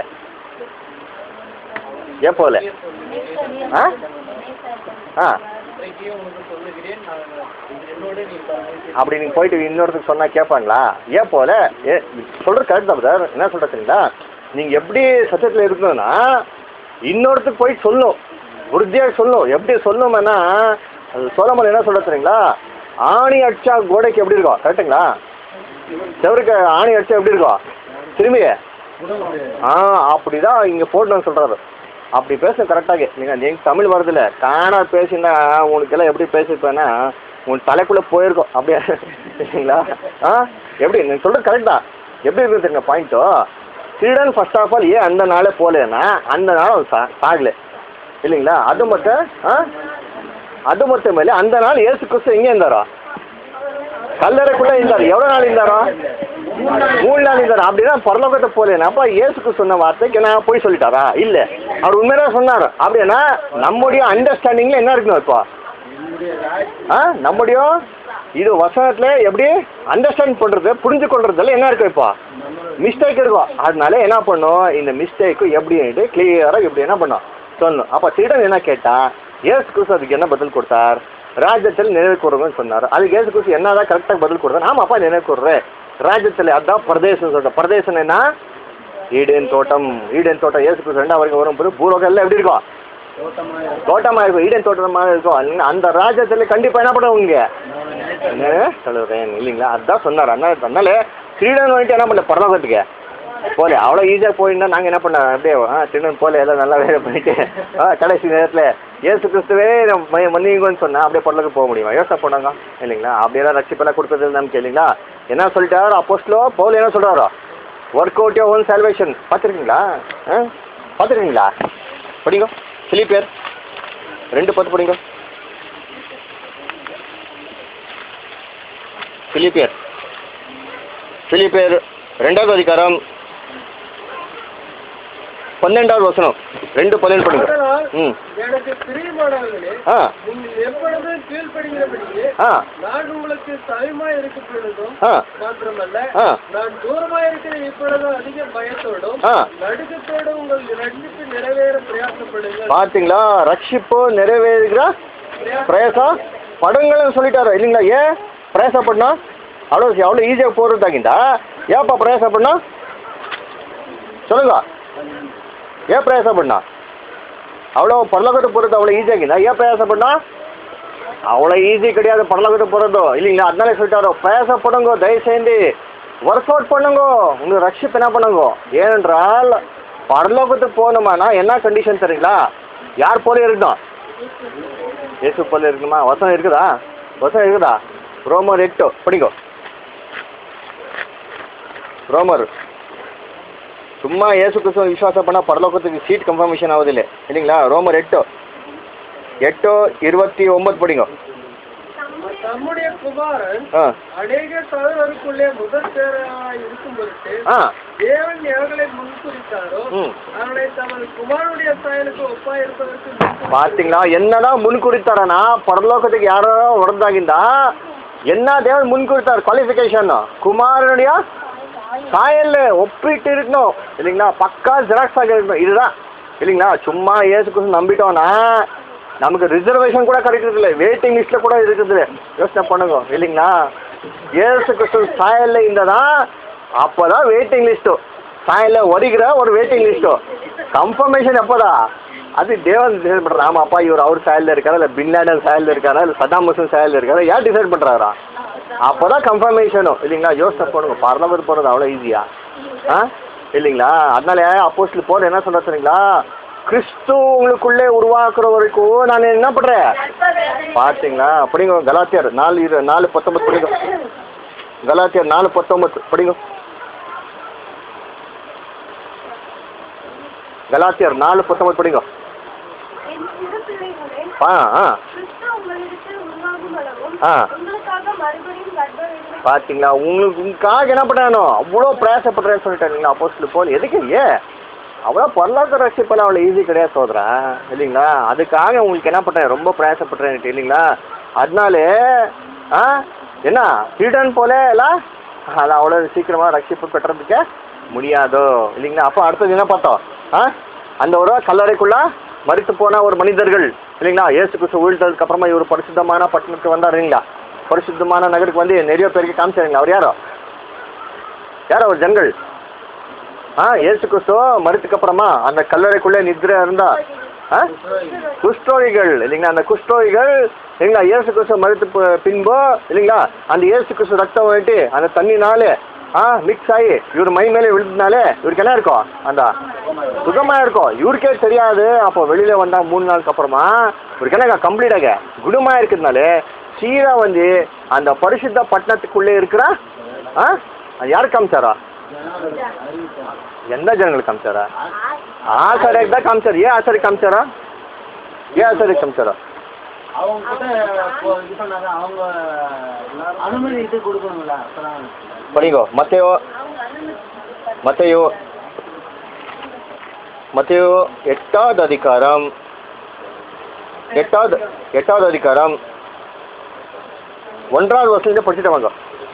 ஏன் போல ஆ ஆ அப்படி நீங்கள் போயிட்டு இன்னொருத்தருக்கு சொன்னால் கேட்பாங்களா ஏன் போல ஏ சொல்கிறது கரெக்ட் தான் சார் என்ன சொல்கிறது சரிங்களா நீங்கள் எப்படி சத்தியத்தில் இருக்கணும்னா இன்னொருத்தருக்கு போய் சொல்லணும் உறுதியாக சொல்லணும் எப்படி சொல்லணும்னா அது சோழமல் என்ன சொல்கிறது சரிங்களா ஆணி அடிச்சா கோடைக்கு எப்படி இருக்கும் கரெக்டுங்களா செவருக்கு ஆணி அடிச்சா எப்படி இருக்கும் திரும்பி ஆ அப்படி தான் இங்கே போடணும்னு சொல்கிறாரு அப்படி பேச கரெக்டாக நீங்கள் நீங்கள் தமிழ் வருதில்ல காணா பேசினா உனக்கெல்லாம் எப்படி பேசியிருப்பேன்னா உன் தலைக்குள்ளே போயிருக்கும் அப்படியே இல்லைங்களா ஆ எப்படி நீங்கள் சொல்கிறது கரெக்ட் தான் எப்படி இருக்குது தெரியுங்க பாயிண்ட்டோ திருடன் ஃபர்ஸ்ட் ஆஃப் ஆல் ஏன் அந்த நாளே போகலன்னா அந்த நாள் அவன் சா சாகலை இல்லைங்களா அது மட்டும் ஆ அது மட்டும் மேலே அந்த நாள் ஏசு கிறிஸ்து எங்கே இருந்தாரோ கல்லறைக்குள்ளே இருந்தார் எவ்வளோ நாள் இருந்தாரோ மூணு நாள் இருந்தார் அப்படின்னா பரலோகத்தை போலேன்னா அப்போ இயேசுக்கு சொன்ன வார்த்தைக்கு என்ன போய் சொல்லிட்டாரா இல்லை அவர் உண்மையாக சொன்னார் அப்படின்னா நம்முடைய அண்டர்ஸ்டாண்டிங்கில் என்ன இருக்கணும் இப்போ ஆ நம்முடைய இது வசனத்தில் எப்படி அண்டர்ஸ்டாண்ட் பண்ணுறது புரிஞ்சு கொள்றதுல என்ன இருக்கும் இப்போ மிஸ்டேக் இருக்கும் அதனால என்ன பண்ணும் இந்த மிஸ்டேக்கு எப்படின்ட்டு கிளியராக எப்படி என்ன பண்ணும் சொல்லணும் அப்போ திருடன் என்ன கேட்டா ஏசு கிறிஸ்து அதுக்கு என்ன பதில் கொடுத்தார் ராஜ்யத்தில் நினைவு கூறுங்கன்னு சொன்னார் அதுக்கு ஏசு கிறிஸ்து என்னதான் கரெக்டாக பதில் கொடுத்தார் ஆமாப்பா நினைவு கூறுறேன் ராஜ்யத்தில் அதான் பிரதேசம் சொல்கிறேன் பிரதேசம் என்ன ஈடேன் தோட்டம் ஈடேன் தோட்டம் ஏசு கிறிஸ்து ரெண்டாம் வரைக்கும் வரும்போது பூலோகம் எல்லாம் எப்படி இருக்கும் தோட்டமாக இருக்கும் ஈடன் தோட்டமாக இருக்கும் இல்லைங்களா அந்த ராஜ்யத்தில் கண்டிப்பாக என்ன பண்ணுவாங்க என்ன சொல்லுறேன் இல்லைங்களா அதுதான் சொன்னார் அதனால அதனால திருடன் வந்துட்டு என்ன பண்ணல பரலோகத்துக்கு போல அவ்வளோ ஈஸியாக போயிருந்தா நாங்கள் என்ன பண்ண அப்படியே ஆ திருடன் போல எல்லாம் நல்லா வேலை பண்ணிட்டு ஆ கடைசி நேரத்தில் ஏசு கிறிஸ்துவே நம்ம மன்னிங்கன்னு சொன்னால் அப்படியே பரலோகம் போக முடியுமா யோசனை பண்ணாங்க இல்லைங்களா அப்படியெல்லாம் ரட்சிப்பெல்லாம் கொடுத்தது நமக்கு இல்லைங்களா என்ன சொல்லிட்டாரோ அப்போஸ்லோ பவுல் என்ன சொல்கிறாரோ work out your own salvation பார்த்துருக்கீங்களா ஆ பார்த்துருக்கீங்களா படிங்க பிலிப்பியர் ரெண்டு பத்து படிங்க பிலிப்பியர் பிலிப்பியர் ரெண்டாவது அதிகாரம் பன்னெண்டாவது வசனம் ரெண்டு பன்னெண்டு படிங்க அதனால் ம் எனக்கு பிரியமானவர்களே ஆ நீங்கள் எப்பொழுதும் கீழ்ப்படுகிறபடியே ஆ நான் உங்களுக்கு சமயமாய் இருக்கப்பொழுதும் ஆ மாத்திரமல்ல ஆ. நான் தூரமாய் இருக்கிற இப்பொழுதும் அதிக பயத்தோடும் ஆ. நடுக்கத்தோடும் உங்கள் ரட்சிப்பு நிறைவேற பிரயாசப்படுங்கள் பார்த்தீங்களா ரட்சிப்பு நிறைவேறுகிற பிரயாசம் படங்கள்னு சொல்லிட்டாரு இல்லைங்களா ஏன் பிரயாசப்படணும் அவ்வளோ அவ்வளோ ஈஸியாக போகிறதாகிண்டா ஏன்ப்பா பிரயாசப்படணும் சொல்லுங்க ஏன் பிரயாசப்படணும் அவ்வளோ பரலோகத்தை போகிறது அவ்வளோ ஈஸியாகிண்டா ஏன் பிரயாசப்படணும் அவ்வளோ ஈஸி கிடையாது பரலோகத்தை போகிறது இல்லைங்களா அதனால சொல்லிட்டாரோ பிரயாசப்படுங்க தயவுசெய்து ஒர்க் அவுட் பண்ணுங்க உங்கள் ரட்சிப்பு என்ன பண்ணுங்க ஏனென்றால் பரலோகத்துக்கு போகணுமானா என்ன கண்டிஷன் தெரியுங்களா யார் போல இருக்கணும் இயேசு போல இருக்குமா வசனம் இருக்குதா வசனம் இருக்குதா ரோமர் எட்டு படிங்கோ ரோமர் சும்மா இயேசு கிறிஸ்துவ விசுவாசம் பண்ணால் பரலோகத்துக்கு சீட் கன்ஃபர்மேஷன் ஆகுதில்ல இல்லைங்களா ரோமர் எட்டு எட்டு இருபத்தி ஒம்பது படிங்கோ தம்முடைய குமாரன் ஆ அநேக சகோதரருக்குள்ளே முதல் பேராய் இருக்கும் பொருட்டு ஆ தேவன் எவர்களை முன்குறித்தாரோ ம் அவர்களை தமது குமாரனுடைய சாயலுக்கு ஒப்பாய் இருப்பதற்கு முன்குறித்தார். பார்த்தீங்களா என்னதான் முன் குறித்தாரனா பரலோகத்துக்கு யாரோ வரதாகிந்தா என்ன தேவன் முன் குறித்தார் குவாலிஃபிகேஷன் குமாரனுடைய சாயல்ல ஒப்பிட்டு இருக்கணும் இல்லைங்களா பக்கா ஜெராக்ஸ் ஆகி இருக்கணும் இதுதான் இல்லைங்களா சும்மா ஏசு கிறிஸ்து நம்பிட்டோம்னா நமக்கு ரிசர்வேஷன் கூட கிடைக்கிறது இல்லை வெயிட்டிங் லிஸ்ட்டில் கூட இருக்குது இல்லை யோசனை பண்ணுங்க இல்லைங்களா ஏசு கிறிஸ்து சாயல்ல இருந்ததான் அப்போ தான் வெயிட்டிங் லிஸ்ட்டு சாயல்ல வருகிற ஒரு வெயிட்டிங் லிஸ்ட்டு கன்ஃபர்மேஷன் எப்போதா அது தேவன் டிசைட் பண்ணுறாரு ஆமாம் அப்பா இவர் அவர் சாயலில் இருக்காரா இல்லை பின் லேடன் சாயலில் இருக்காரா இல்லை சதாம் ஹுசேன் சாயலில் இருக்காரா யார் டிசைட் பண்ணுறாரா அப்போ தான் கன்ஃபர்மேஷனும் இல்லைங்களா யோசனை பண்ணுங்க பரலவர் போகிறது அவ்வளோ ஈஸியா ஆ இல்லைங்களா அதனால அப்போஸ்டில் போர் என்ன சொல்ல தெரியுங்களா கிறிஸ்து உங்களுக்குள்ளே உருவாக்குற வரைக்கும் நான் என்ன பண்ணுறேன் பார்த்தீங்களா படிங்க கலாத்தியார் நாலு இரு நாலு பத்தொம்பது படிங்க கலாத்தியார் நாலு பத்தொம்பது படிங்க கலாத்தியார் நாலு பத்தொம்பது படிங்க என் சிறு பிள்ளைகளே, ஆ ஆ கிறிஸ்து உங்களிடத்தில் உருவாகும் அளவும் ஆ. உங்களுக்காக மறுபடியும் கர்ப்பவேதனை பார்த்தீங்களா உங்களுக்கு உங்களுக்காக என்ன பண்ணானோ அவ்வளோ பிரயாசப்படுறேன்னு சொல்லிட்டாங்களா அப்போஸ்டில் போல் எதுக்கு ஏன் அவ்வளோ பொருளாதார ரட்சிப்பெல்லாம் அவ்வளோ ஈஸி கிடையாது சோதரா இல்லைங்களா அதுக்காக உங்களுக்கு என்ன பண்ணுறேன் ரொம்ப பிரயாசப்படுறேன் இல்லைங்களா அதனாலே ஆ என்ன சீடன் போல எல்லாம் அது அவ்வளோ சீக்கிரமாக ரட்சிப்பு பெற்றுறதுக்கே முடியாதோ இல்லைங்களா அப்போ அடுத்தது என்ன பார்த்தோம் ஆ அந்த ஒரு கல்லறைக்குள்ள மறித்து போன ஒரு மனிதர்கள் இல்லைங்களா ஏசு கிறிஸ்து உயிர்த்ததுக்கு அப்புறமா இவர் பரிசுத்தமான பட்டணத்துக்கு வந்தார் இல்லைங்களா பரிசுத்தமான நகருக்கு வந்து நிறைய பேருக்கு காமிச்சாருங்களா அவர் யாரோ யாரோ ஒரு ஜனங்கள் ஆ ஏசு கிறிஸ்து மறித்துக்கு அப்புறமா அந்த கல்லறைக்குள்ளே நித்ரை இருந்தா ஆ குஷ்டோகிகள் இல்லைங்களா அந்த குஷ்டோகிகள் இல்லைங்களா இயேசு கிறிஸ்து மறித்து பி- பின்பு இல்லைங்களா அந்த இயேசு கிறிஸ்து ரத்தம் வந்துட்டு அந்த தண்ணினாலே ஆ மிக்ஸ் ஆகி இவர் மை மேலே விழுந்தனாலே இவருக்கு என்ன இருக்கும் அந்த சுகமாக இருக்கும் இவருக்கே தெரியாது அப்போ வெளியில் வந்தா மூணு நாளுக்கு அப்புறமா இவருக்கு என்ன கம்ப்ளீட்டாக குணமாக இருக்கிறதுனாலே சீரா வந்து அந்த பரிசுத்த பட்டணத்துக்குள்ளே இருக்கிற ஆ அது யார் காமிச்சாரா எந்த ஜனங்களுக்கு காமிச்சாரா ஆசாரிக்கு தான் காமிச்சார் ஏன் ஆசாரி காமிச்சாரா ஏன் ஆசாரி காமிச்சாரா அவங்க கிட்ட இப்போ இது பண்ணாங்க அவங்க அனுமதி இது கொடுக்கணுங்களா அப்பதான் படிங்கோ மத்தையோ மத்தையோ மத்தையோ எட்டாவது அதிகாரம் எட்டாவது எட்டாவது அதிகாரம் ஒன்றாவது வருஷத்துல படிச்சுட்டு வாங்க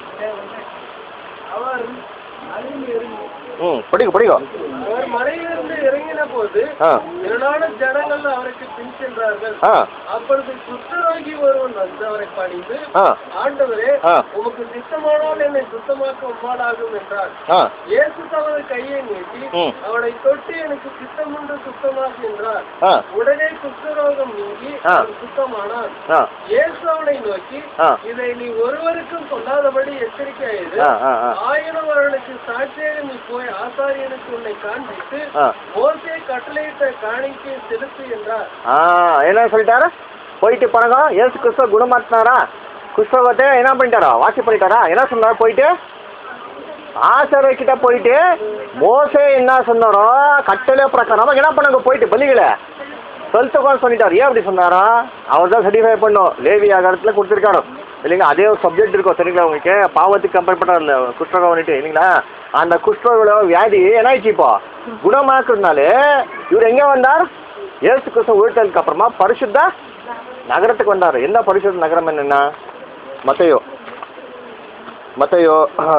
அவர் மலையில் இறங்கி ம் படிங்க படிங்க அவர் மலையிலிருந்து இறங்கின போது ஆ திரளான ஜனங்கள் அவருக்கு பின் சென்றார்கள் ஆ அப்பொழுது குஷ்டரோகி ஒருவன் வந்து அவரை பணிந்து ஆ ஆண்டவரே ஆ. உமக்கு சித்தமானால் என்னை சுத்தமாக்க உம்மாலாகும் என்றார் ஆ இயேசு தமது கையை நீட்டி ம். அவனை தொட்டு எனக்கு சித்தமுண்டு சுத்தமாகு என்றார் ஆ உடனே குஷ்டரோகம் நீங்கி ஆ. அவன் சுத்தமானான் ஆ இயேசு அவனை நோக்கி ஆ. இதை நீ ஒருவருக்கும் சொல்லாதபடி எச்சரிக்கையாயிரு ஆ ஆ ஆ ஆயிரம் அவர்களுக்கு சாட்சியாக நீ போய் ஆசாரியனுக்கு உன்னை காண்பித்து ஆ மோசே கட்டளையிட்ட காணிக்கை செலுத்து என்றார் ஆ என்ன சொல்லிட்டாரா போயிட்டு பாருங்க ஏசு கிறிஸ்துவ குணமாத்தினாரா கிறிஸ்தவத்தை என்ன பண்ணிட்டாரா வாட்சி பண்ணிட்டாரா என்ன சொன்னார் போயிட்டு ஆசாரிய கிட்ட போயிட்டு மோசே என்ன சொன்னாரோ கட்டளை பிரகாரம் என்ன பண்ணாங்க போயிட்டு பலிகளை சொல்லிட்டு சொல்லிட்டார் ஏன் அப்படி சொன்னாரா அவர் தான் சர்டிஃபை பண்ணும் லேவி ஆகாரத்தில் கொடுத்துருக்காரு இல்லைங்க அதே ஒரு சப்ஜெக்ட் இருக்கும் சரிங்களா உங்களுக்கு பாவத்துக்கு கம்பேர் பண்ணுறாருல குஷ்டகம் வந்துட்டு இல்லைங்களா அந்த குஷ்டரோட வியாதி என்னாயிடுச்சு இப்போ குணமாக்குறதுனால இவர் எங்கே வந்தார் ஏசு கிறிஸ்து உயிர்த்ததுக்கு அப்புறமா பரிசுத்த நகரத்துக்கு வந்தார் என்ன பரிசுத்த நகரம் என்னென்ன மத்தையோ மத்தையோ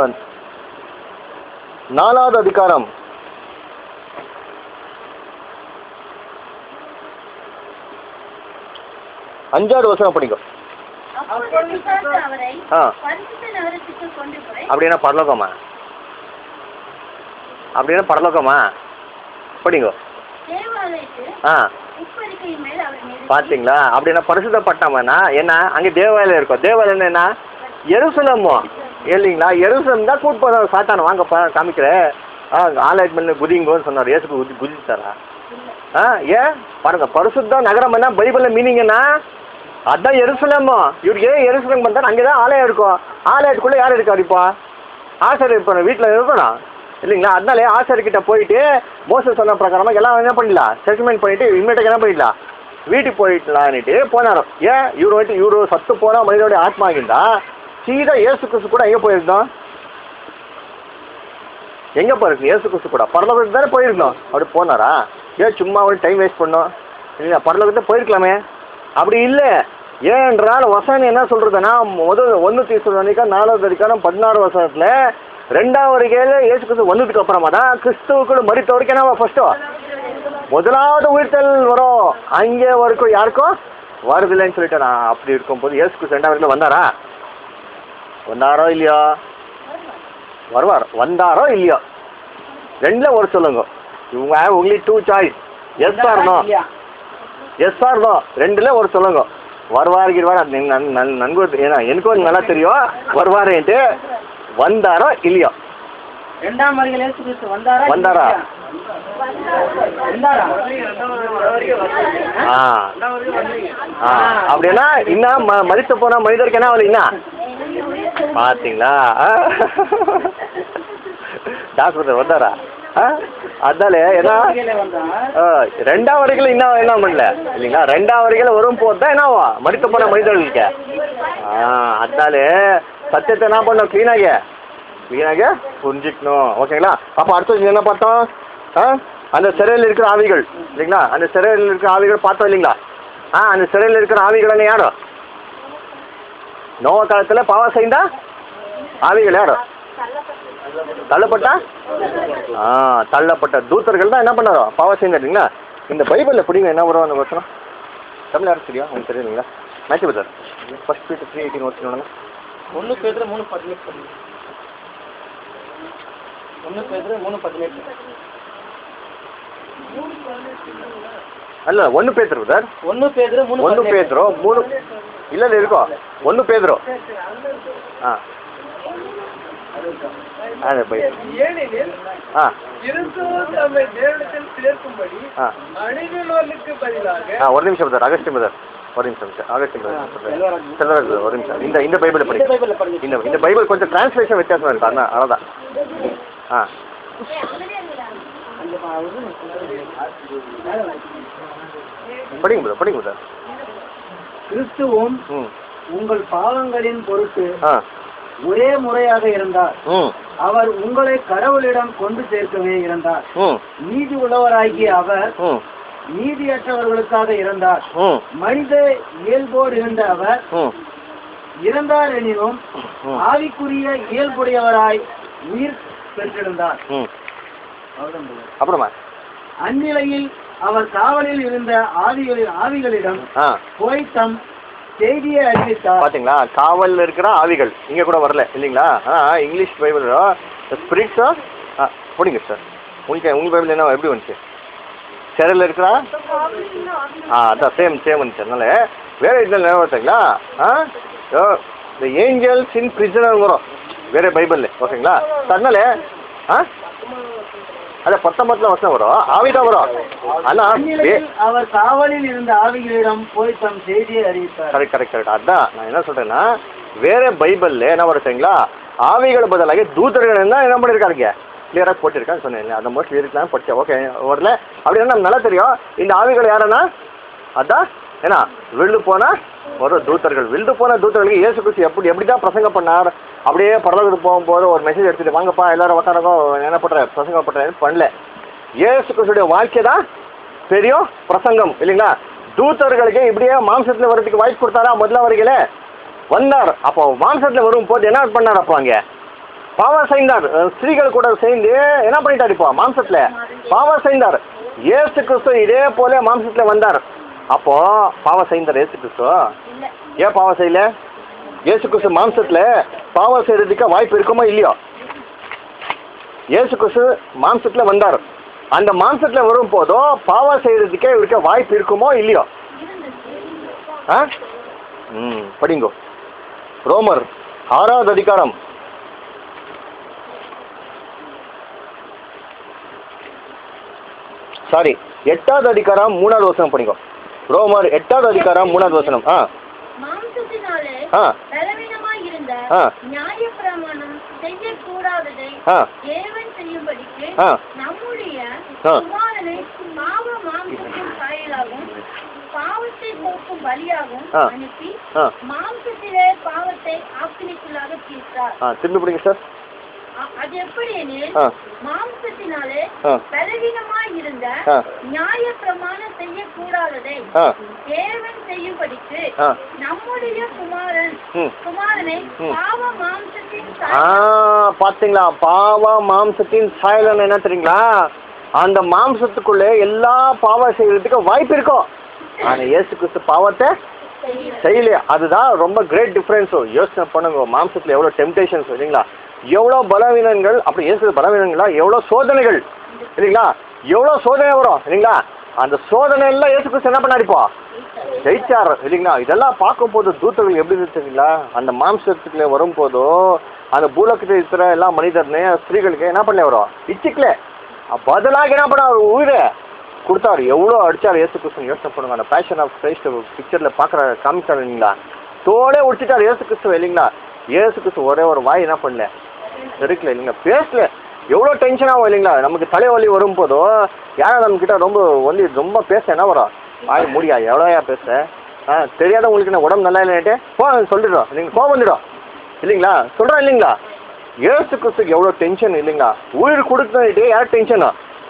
நாலாவது அதிகாரம் அஞ்சாவது வசனம் படிக்கும் அப்பொழுது பிசாசு அவரை ஆ. பரிசுத்த நகரத்துக்கு கொண்டு போய் அப்படின்னா பரலோகமா அப்படின்னா பரலோகமா படிங்க தேவாலயத்து ஆ உப்பரிக்கையின் மேல் அவர் நிறுத்தி பார்த்தீங்களா அப்படின்னா பரிசுத்தப்பட்டவனா என்ன அங்கே தேவாலயம் இருக்கும் தேவாலயம் என்ன எருசலமோ இல்லைங்களா எருசலம் தான் கூட்டு போனார் சாத்தான வாங்கப்பா காமிக்கிறேன் ஆ ஆலயத்து மேலே குதிங்கோன்னு சொன்னார் ஏசுக்கு குதி குதிச்சாரா ஆ ஏன் பாருங்க பரிசுத்த நகரம் என்ன பைபிளில் மீனிங் என்ன அதான் எருசலமோ இவருக்கு ஏன் எருசலம் பண்ணார் அங்கே தான் ஆலயம் இருக்கும் ஆலயத்துக்குள்ளே யார் இருக்கார் இப்போ ஆசிரியர் இப்போ வீட்டில் இருக்கணும் இல்லைங்களா அதனாலே ஆசிரியர்கிட்ட போயிட்டு மோச சொன்ன பிரகாரமாக எல்லாம் என்ன பண்ணிடலாம் செட்டில்மெண்ட் பண்ணிட்டு இனிமேட்டுக்கு என்ன பண்ணிடலாம் வீட்டுக்கு போயிடலான்னுட்டு போனாரோ ஏன் இவர் வந்துட்டு இவரு சத்து போனால் மனிதனுடைய ஆத்மா ஆகிண்டா சீதா ஏசு கிறிஸ்து கூட எங்கே போயிருந்தோம் எங்கே போயிருக்கு ஏசு கிறிஸ்து கூட பரலோகத்துக்கு தானே போயிருக்கணும் அப்படி போனாரா ஏன் சும்மா ஒரு டைம் வேஸ்ட் பண்ணோம் இல்லையா பரலோகத்தை போயிருக்கலாமே அப்படி இல்லை ஏனென்றால் வசனம் என்ன சொல்றதுன்னா முதல் ஒன்று தீசுவனிக்கா நாலாவது அதிகாரம் பதினாறு வருஷத்துல ரெண்டாவது வரைக்கையில ஏசு கிறிஸ்து வந்ததுக்கு அப்புறமா தான் கிறிஸ்துவுக்குள்ள மறித்தவருக்கு என்ன ஃபர்ஸ்ட்டோ முதலாவது உயிர்த்தல் வரும் அங்கே வரைக்கும் யாருக்கும் வருதில்லைன்னு சொல்லிட்டு நான் அப்படி இருக்கும்போது ஏசு கிறிஸ்து ரெண்டாவது வரைக்கும் வந்தாரா வந்தாரோ இல்லையோ வருவார் வந்தாரோ இல்லையோ ரெண்டுல ஒரு சொல்லுங்க இவங்க only two choice yes or no இல்லையா? எஸ் ஆர் நோ ரெண்டுல ஒரு சொல்லுங்க வருவார் கிருவார் அது நன்- நன்- நன்- நன்கு ஏன்னா எனக்கும் நல்லா தெரியும் வருவாரேன்ட்டு வந்தாரோ இல்லையோ ரெண்டாம் வருகையில் இயேசு கிறிஸ்து வந்தாரா வந்தாரா? வந்தாரா ஆ ஆ அப்படின்னா இன்னும் ம மறித்து போன மனிதருக்கு என்ன ஆகல என்ன பார்த்தீங்களா டாக்டர் வந்தாரா ஆ அதாலே ஏன்னா வருகையில வந்தா ஆ, ரெண்டாம் வரைக்கும் இன்னும் என்ன பண்ணல இல்லைங்களா ரெண்டாம் வரைக்கும் வரும் போது தான் என்ன ஆகும் மறித்து போன மனிதர்களுக்கு ஆ அதாலே சத்தியத்தை என்ன பண்ணணும் க்ளீனாக க்ளீனாக புரிஞ்சுக்கணும் ஓகேங்களா அப்போ அடுத்தது என்ன பார்த்தோம் ஆ அந்த சிறையில் இருக்கிற ஆவிகள் இல்லைங்களா அந்த சிறையில் இருக்கிற ஆவிகள் பார்த்தோம் இல்லைங்களா ஆ அந்த சிறையில் இருக்கிற ஆவிகள் யாரோ நோவ காலத்தில் பாவம் செய்தா ஆவிகள் யாரோ தள்ளப்பட்டா ஆ தள்ளப்பட்ட தூத்தர்கள் தான் என்ன பண்ணாரோ பாவம் செய்தாருங்களா இந்த பைபிளில் பிடிங்க என்ன வரும் அந்த வசனம் தமிழ் யாரும் தெரியும் உங்களுக்கு தெரியுங்களா மேட்ச் பதர் ஃபர்ஸ்ட் பீட் த்ரீ எயிட்டீன் வச்சுக்கணும் ஒன்று பேர் மூணு பதினெட்டு ஒன்று பேர் மூணு பதினெட்டு அல்ல ஒன்று பேத்துரு சார் ஒன்று பேர் மூணு ஒன்று பதினெட்டு. பேத்துரும் மூணு இல்லை இல்லை இருக்கோ ஒன்று பேத்துரும் ஆ அது பைபிள் ஏனெனில் ஆ கிறிஸ்துவ தம்மை தேவனத்தில் சேர்க்கும்படி ஆ அணிகளுக்கு பதிலாக ஆ ஒரு நிமிஷம் சார் அகஸ்டின் பிரதர் ஒரு நிமிஷம் sir Augustine brother Selvaraj. Selvaraj brother, ஒரு நிமிஷம் இந்த இந்த பைபிளை இந்த படி பைபிளில் படிங்க இந்த இந்த பைபிள் கொஞ்சம் டிரான்ஸ்லேஷன் வித்தியாசம் இருக்கு அதான் அவ்வளோதான் ஆ அந்த பா- இது படிங்க பிரதர் படிங்க பிரதர் கிறிஸ்துவும் ம் உங்கள் பாவங்களின் பொருட்டு ஆ ஒரே முறையாக இருந்தார் ம் அவர் உங்களை கடவுளிடம் கொண்டு சேர்க்கவே இருந்தார் ம் நீதி உள்ளவராகிய அவர் ம் நீதியற்றவர்களுக்காக இருந்தார் ம் மனித இயல்போடு இருந்த அவர் ம் இறந்தார் எனினும் ம். ஆவிக்குரிய இயல்புடையவராய் உயிர் பெற்றிருந்தார் ம் அவ்வளவுதான் brother. அப்புறமா அந்நிலையில் அவர் காவலில் இருந்த ஆவிகளில் ஆவிகளிடம் ஆ போய் தம் செய்தியை அறிவித்தார் பாத்தீங்களா காவல்ல இருக்கிற ஆவிகள் இங்க கூட வரல இல்லைங்களா ஆ இங்கிலீஷ் பைபிள் ஸ்பிரிட்ஸா ஆ போடுங்க சார் உங்களுக்கு உங்க பைபிள் என்ன எப்படி வந்துச்சு சிறையில் இருக்கிறா ஆ அதான் சேம் சேம் வந்துச்சு அதனால வேற இதில் என்ன பார்த்தீங்களா ஆ த ஏஞ்சல்ஸ் இன் பிரிசனர் வரும் வேற பைபிள் ஓகேங்களா அதனால ஆ அதான் பத்தொன்பதுல வருஷம் வரும் ஆவிதான் வரும் ஆனா வே- அந்நிலையில் அவர் காவலில் இருந்த ஆவிகளிடம் போய் தம் செய்தியை அறிவித்தார் கரெக்ட் கரெக்ட் கரெக்ட் அதான் நான் என்ன சொல்றேன்னா வேற பைபிள்ல என்ன வருதுங்களா ஆவிகள் பதிலாக தூதர்கள் தான் என்ன பண்ணிருக்காருங்க கிளியராக போட்டிருக்கான்னு சொன்னேன் அந்த மோஸ்ட்லி இருக்கலாம் படிச்சேன் ஓகே வரல அப்படின்னா நமக்கு நல்லா தெரியும் இந்த ஆவிகள் யாருன்னா அதான் ஏன்னா விழுந்து போன ஒரு தூத்தர்கள் விழுந்து போன தூத்தர்களுக்கு இயேசு கிறிஸ்து எப்படி எப்படி தான் பிரசங்கம் பண்ணார் அப்படியே பரலோகத்துக்கு போகும்போது ஒரு மெசேஜ் எடுத்துட்டு வாங்கப்பா எல்லாரும் உட்காரங்க என்ன பண்ற பிரசங்கம் பண்றேன்னு பண்ணல இயேசு கிறிஸ்துடைய வாழ்க்கை தான் பெரிய பிரசங்கம் இல்லைங்களா தூத்தர்களுக்கு இப்படியே மாம்சத்துல வர்றதுக்கு வாய்ப்பு கொடுத்தாரா முதல்ல வரையில வந்தார் அப்போ மாம்சத்துல வரும் போது என்ன பண்ணார் அப்போ அங்கே பாவம் செய்தார் அஹ் ஸ்திரீகள் கூட சேர்ந்து என்ன பண்ணிட்டார் இப்போ மாம்சத்துல பாவம் செய்தார் இயேசு கிறிஸ்து இதே போல மாம்சத்துல வந்தார் அப்போ பாவம் செய்தார் இயேசு கிறிஸ்து இல்ல ஏன் பாவம் செய்யல இயேசு கிறிஸ்து மாம்சத்துல பாவம் செய்யறதுக்கு வாய்ப்பு இருக்குமோ இல்லையோ இயேசு கிறிஸ்து மாம்சத்துல வந்தார் அந்த மாம்சத்துல வரும் போதோ பாவம் செய்யறதுக்கே இவருக்கு வாய்ப்பு இருக்குமோ இல்லையோ ஆ ம் படிங்கோ ரோமர் ஆறாவது அதிகாரம் சாரி எட்டாவது அதிகாரம் மூணாவது வசனம் படிங்கோ ரோமர் எட்டாவது அதிகாரம் மூணாவது வசனம் ஆ மாம்சத்தினாலே ஆ பலவீனமாய் இருந்த ஆ. நியாயப்பிரமாணம் செய்யக்கூடாததை ஆ. தேவன் செய்யும்படிக்கு ஆ. நம்முடைய ஆ. குமாரனை பாவ மாம்சத்தின் சாயலாகவும் பாவத்தை போக்கும் பலியாகவும் ஆ. அனுப்பி ஆ மாம்சத்திலே பாவத்தை ஆக்கினிக்குள்ளாக தீர்த்தார் ஆ திரும்பி படிங்க சார் அ- அது எப்படி எனில் ஆ. மாம்சத்தினாலே ஆ. பலவீனமாய் இருந்த ஆ. நியாய பிரமாணம் செய்யக்கூடாததை ஆ தேவன் செய்யும்படிக்கு ஆ நம்முடைய குமாரன் ம் குமாரனை ம். பாவ மாம்சத்தின் ஆ சாயலாக பாத்தீங்களா பாவ மாம்சத்தின் சாயலன் என்ன தெரியுங்களா அந்த மாம்சத்துக்குள்ளே எல்லா பாவம் செய்யறதுக்கு வாய்ப்பு இருக்கும் ஆனா இயேசு கிறிஸ்து பாவத்தை செய்யலையா அதுதான் ரொம்ப கிரேட் டிஃப்ரென்ஸோ யோசனை பண்ணுங்க மாம்சத்துல எவ்வளோ டெம்டேஷன்ஸ் இல்லைங்களா எவ்வளோ பலவீனங்கள் அப்படி இயேசு பலவீனங்களா எவ்வளோ சோதனைகள் இல்லைங்களா எவ்வளோ சோதனை வரும் இல்லைங்களா அந்த சோதனை எல்லாம் இயேசு கிறிஸ்து என்ன பண்ணாடிப்பா ஜெயிச்சார் இல்லைங்களா இதெல்லாம் பார்க்கும்போது தூத்தர்கள் எப்படி இருக்குங்களா அந்த மாம்சத்துக்குள்ள வரும்போதோ அந்த பூலோகத்தில் இருக்கிற எல்லா மனிதர்னே ஸ்திரீகளுக்கு என்ன பண்ணல வரும் இச்சிக்கல பதிலாக என்ன பண்ண அவர் உயிரை கொடுத்தாரு எவ்வளோ அடிச்சார் இயேசு கிறிஸ்து யோசனை பண்ணுங்க அந்த பேஷன் ஆஃப் கிரைஸ்ட் பிக்சரில் பார்க்குற காமிச்சார் இல்லைங்களா தோலே உடிச்சிட்டார் இயேசு கிறிஸ்துவ இல்லைங்களா இயேசு கிறிஸ்து ஒரே ஒரு வாய் என்ன பண்ணல இருக்கல இல்லைங்களா பேசல எவ்வளோ டென்ஷன் ஆகும் இல்லைங்களா நமக்கு தலைவலி வரும் போதோ யாரும் நம்ம கிட்ட ரொம்ப வந்து ரொம்ப பேச என்ன வரும் வாய் முடியா எவ்வளோயா பேச ஆ தெரியாதவங்களுக்கு என்ன உடம்பு நல்லா இல்லைன்ட்டு போ சொல்லிடுறோம் நீங்கள் கோவம் வந்துடும் இல்லைங்களா சொல்கிறோம் இல்லைங்களா ஏசு கிறிஸ்துக்கு எவ்வளோ டென்ஷன் இல்லைங்களா உயிர் கொடுத்துட்டு யார் டென்ஷனா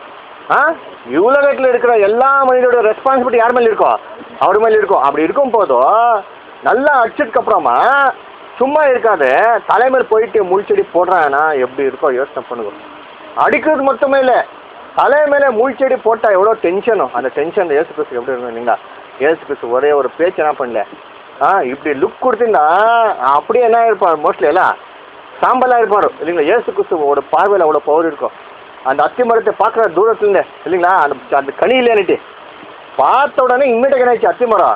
ஆ உலகத்தில் இருக்கிற எல்லா மனிதோட ரெஸ்பான்சிபிலிட்டி யார் மேலே இருக்கும் அவர் மேலே இருக்கும் அப்படி இருக்கும் போதும் நல்லா அடிச்சதுக்கு அப்புறமா சும்மா இருக்காது தலைமையில் போயிட்டு முள்செடி போடுறாங்கன்னா எப்படி இருக்கும் யோசனை பண்ணுங்க அடிக்கிறது மட்டுமே இல்லை தலை மேலே முள்செடி போட்டால் எவ்வளோ டென்ஷனும் அந்த டென்ஷன் ஏசு கிறிஸ்து எப்படி இருக்கும் இல்லைங்களா ஏசு கிறிஸ்து ஒரே ஒரு பேச்சு என்ன பண்ணல ஆ இப்படி லுக் கொடுத்தீங்கன்னா அப்படியே என்ன இருப்பார் மோஸ்ட்லி எல்லாம் சாம்பலாக இருப்பார் இல்லைங்களா ஏசு கிறிஸ்துவோட பார்வையில் அவ்வளோ பவர் இருக்கும் அந்த அத்தி மரத்தை பார்க்குற தூரத்துலேருந்து இல்லைங்களா அந்த அந்த கனி இல்லைன்னுட்டு பார்த்த உடனே இம்மிடியாக என்னாச்சு அத்தி மரம்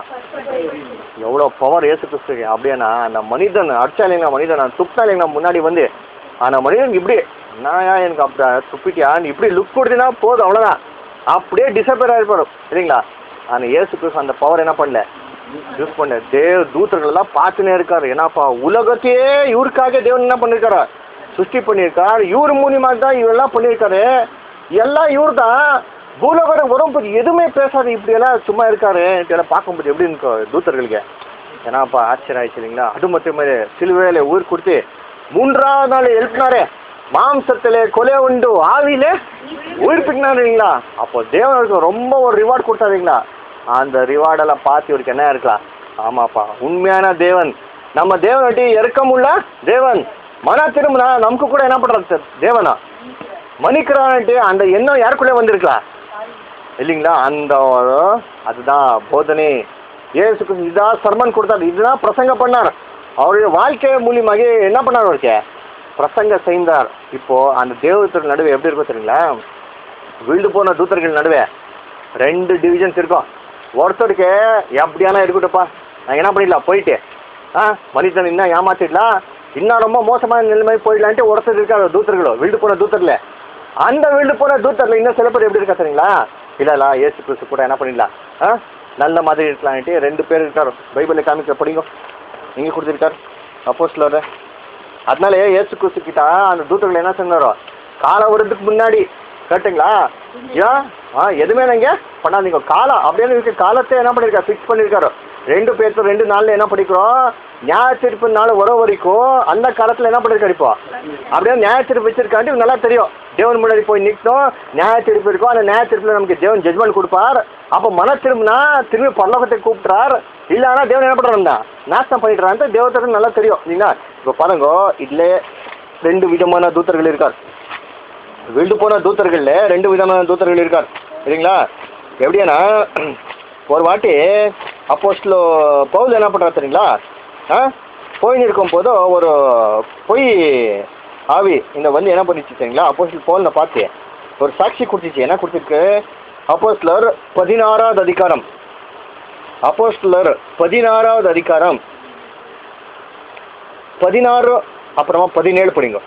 எவ்வளோ பவர் ஏசு கிறிஸ்துக்கு அப்படியேண்ணா அந்த மனிதன் அடிச்சா இல்லைங்களா மனிதன் துப்பினா இல்லைங்களா முன்னாடி வந்து அந்த மனிதன் இப்படி நான் எனக்கு அப்படி துப்பிட்டியான்னு இப்படி லுக் கொடுத்தீங்கன்னா போதும் அவ்வளோதான் அப்படியே டிசப்பேர் ஆகிருப்பார் இல்லைங்களா அந்த ஏசு கிறிஸ்து அந்த பவர் என்ன பண்ணல யூஸ் பண்ண தேவ தூதர்கள் எல்லாம் பார்த்துனே இருக்காரு ஏன்னாப்பா உலகத்தையே இவருக்காக தேவன் என்ன பண்ணிருக்காரு சிருஷ்டி பண்ணியிருக்கார் இவர் மூலியமாக தான் இவரெல்லாம் பண்ணியிருக்காரு எல்லாம் இவர் தான் பூலோகம் வரும்போது எதுவுமே பேசாது இப்படியெல்லாம் சும்மா இருக்காரு இதெல்லாம் பார்க்கும்போது எப்படி இருக்கும் தூத்தர்களுக்கு ஏன்னாப்பா ஆச்சரியம் ஆயிடுச்சு இல்லைங்களா அது மட்டுமே சிலுவையில உயிர் கொடுத்து மூன்றாவது நாள் எழுப்பினாரே மாம்சத்திலே கொலை உண்டு ஆவியிலே உயிர்ப்பிக்கினாரு இல்லைங்களா அப்போ தேவனுக்கு ரொம்ப ஒரு ரிவார்ட் கொடுத்தாருங்களா அந்த ரிவார்டெல்லாம் பார்த்து இவருக்கு என்ன இருக்கலாம் ஆமாப்பா உண்மையான தேவன் நம்ம தேவனட்டி இறக்கமுள்ள தேவன் மன திரும்பினா நமக்கு கூட என்ன பண்ணுறது தேவனா மன்னிக்கிறான்ட்டு அந்த எண்ணம் யாருக்குள்ளே வந்திருக்கலாம் இல்லைங்களா அந்த ஒரு அதுதான் போதனை ஏசு கிறிஸ்து இதான் சர்மன் கொடுத்தாரு இதுதான் பிரசங்கம் பண்ணார் அவருடைய வாழ்க்கை மூலியமாக என்ன பண்ணார் அவருக்கு பிரசங்க செய்தார் இப்போ அந்த தேவதூத்தர்கள் நடுவே எப்படி இருக்கும் தெரியுங்களா விழுந்து போன தூத்தர்கள் நடுவே ரெண்டு டிவிஷன்ஸ் இருக்கும் ஒருத்தருக்கு எப்படியானா இருக்கட்டும்ப்பா நான் என்ன பண்ணிடலாம் போயிட்டு ஆ மனிதன் இன்னும் ஏமாத்திடலாம் இன்னும் ரொம்ப மோசமான நிலைமை போயிடலான்ட்டு ஒருத்தர் இருக்காரு தூத்தர்களோ விழுந்து போன தூத்தர்ல அந்த விழுந்து போன தூத்தர்ல இன்னும் சில பேர் எப்படி இருக்கா தெரியுங்களா இல்ல இல்ல ஏசு கிறிஸ்து கூட என்ன பண்ணிடலாம் ஆ நல்ல மாதிரி இருக்கலான்ட்டு ரெண்டு பேர் இருக்காரு பைபிளில் காமிக்க படிங்க இங்கே கொடுத்துருக்காரு அப்போஸ்லர் அதனால ஏசு கிறிஸ்து கிட்ட அந்த தூத்தர்கள் என்ன சொன்னாரோ காலம் வருதுக்கு முன்னாடி கேட்டுங்களா ஏன் ஆ எதுவுமே நீங்கள் பண்ணாதீங்க காலம் அப்படின்னு இருக்கு காலத்தை என்ன பண்ணியிருக்காரு ஃபிக்ஸ் பண்ணியிருக்காரு ரெண்டு பேர்த்து ரெண்டு நாளில் என்ன படிக்கிறோம் நியாய தீர்ப்பு நாள் வர வரைக்கும் அந்த காலத்தில் என்ன பண்ணியிருக்காரு இப்போ அப்படியே நியாய தீர்ப்பு வச்சிருக்காண்டி இவனுக்கு நல்லா தெரியும் தேவன் முன்னாடி போய் நிற்கணும் நியாய தீர்ப்பு இருக்கும் அந்த நியாய தீர்ப்பில் நமக்கு தேவன் ஜட்மெண்ட் கொடுப்பார் அப்போ மன திரும்பினா திரும்பி பரலோகத்தை கூப்பிட்றார் இல்லைன்னா தேவன் என்ன பண்ணுறாருந்தா நாசம் பண்ணிடுறான்ட்டு தேவத்தருக்கு நல்லா தெரியும் இல்லைங்களா இப்போ பாருங்க இதில் ரெண்டு விதமான தூத்தர்கள் இருக்கார் விழுந்து போன தூத்தர்கள்ல ரெண்டு விதமான தூத்தர்கள் இருக்கார் சரிங்களா எப்படியானா ஒரு வாட்டி அப்போஸ்ட்ல பவுல் என்ன பண்ணுறா தெரியுங்களா ஆ போயின்னு இருக்கும் போது ஒரு பொய் ஆவி இந்த வந்து என்ன பண்ணிச்சு சரிங்களா அப்போஸ்டல் பவுலை பார்த்து ஒரு சாட்சி கொடுத்துச்சு என்ன கொடுத்துருக்கு அப்போஸ்லர் பதினாறாவது அதிகாரம் அப்போஸ்லர் பதினாறாவது அதிகாரம் பதினாறு அப்புறமா பதினேழு படிங்க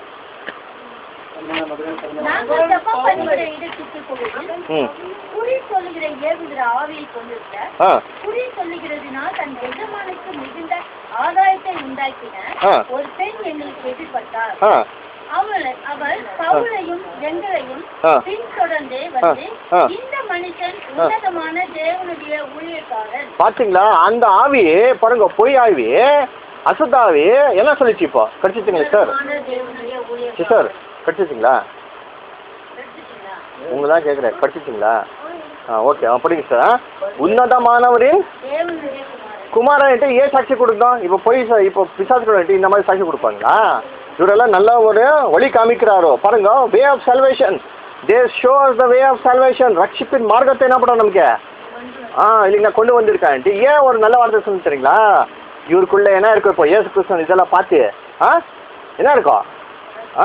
நாங்கள் ஜெபம் பண்ணுகிற இடத்துக்கு போகையில் ம் குறி சொல்லுகிற ஏவுகிற ஆவியை கொண்டிருக்க ஆ குறி சொல்லுகிறதுனால் தன் எஜமானுக்கு மிகுந்த ஆதாயத்தை உண்டாக்கின ஆ. ஒரு பெண் எங்களுக்கு எதிர்பட்டார் ஆ அவளை அவள் பவுலையும் எங்களையும் ஆ. பின்தொடர்ந்தே வந்து ஆ. இந்த மனுஷன் உன்னதமான தேவனுடைய ஊழியக்காரன் பாத்தீங்களா அந்த ஆவி பாருங்க பொய் ஆவி அசுத்தாவி என்ன சொல்லிச்சு இப்போ கடிச்சிச்சிங்களா சார் உன்னதமான தேவனுடைய சார் ஊழியக்காரன் கடிச்சிச்சிங்களா எடுத்துட்டீங்களா? உங்க தான் கேட்குறேன் கடிச்சிச்சிங்களா ஆ ஓகே ஆ படிங்க சார் உன்னதமானவரின் தேவனுடைய குமாரன் குமாரன்ட்டு ஏன் சாட்சி கொடுத்தோம் இப்போ பொய் சா- இப்போ பிசாசுகள் இந்த மாதிரி சாட்சி கொடுப்பாங்களா இவரெல்லாம் நல்ல ஒரு வழி காமிக்கிறாரோ பாருங்க way of salvation they shows the way of salvation ரட்சிப்பின் மார்க்கத்தை என்ன பண்ணுறோம் நமக்கு ஆ இல்லைங்களா கொண்டு வந்திருக்கான்ட்டு ஏன் ஒரு நல்ல வார்த்தை சொல்லி தெரியுங்களா இவருக்குள்ள என்ன இருக்கும் இப்போ ஏசு கிருஷ்ணன் இதெல்லாம் பார்த்து ஆ என்ன இருக்கும் ஆ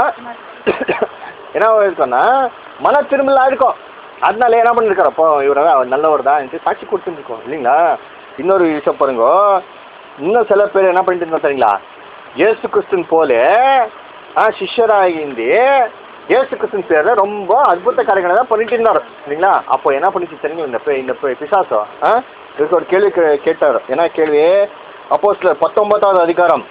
என்ன இருக்கும்னா மன திரும்பலாம் இருக்கும் அதனால என்ன பண்ணிருக்காரு அப்போ இவர நல்லவர் தான் சாட்சி கொடுத்துருக்கோம் இல்லைங்களா இன்னொரு விஷயம் பாருங்க இன்னும் சில பேர் என்ன பண்ணிட்டு இருந்தா தெரியுங்களா ஏசு கிறிஸ்துன் போல ஆ சிஷ்யராகிந்து ஏசு கிறிஸ்துன் பேர்ல ரொம்ப அற்புத காரியங்களை தான் பண்ணிட்டு இருந்தார் இல்லைங்களா அப்போ என்ன பண்ணிச்சு தெரியுங்களா இந்த பே- இந்த பே- பிசாசம் ஆ இதுக்கு ஒரு கேள்வி கே- கேட்டார் என்ன கேள்வி அப்போ சில பத்தொன்பதாவது அதிகாரம்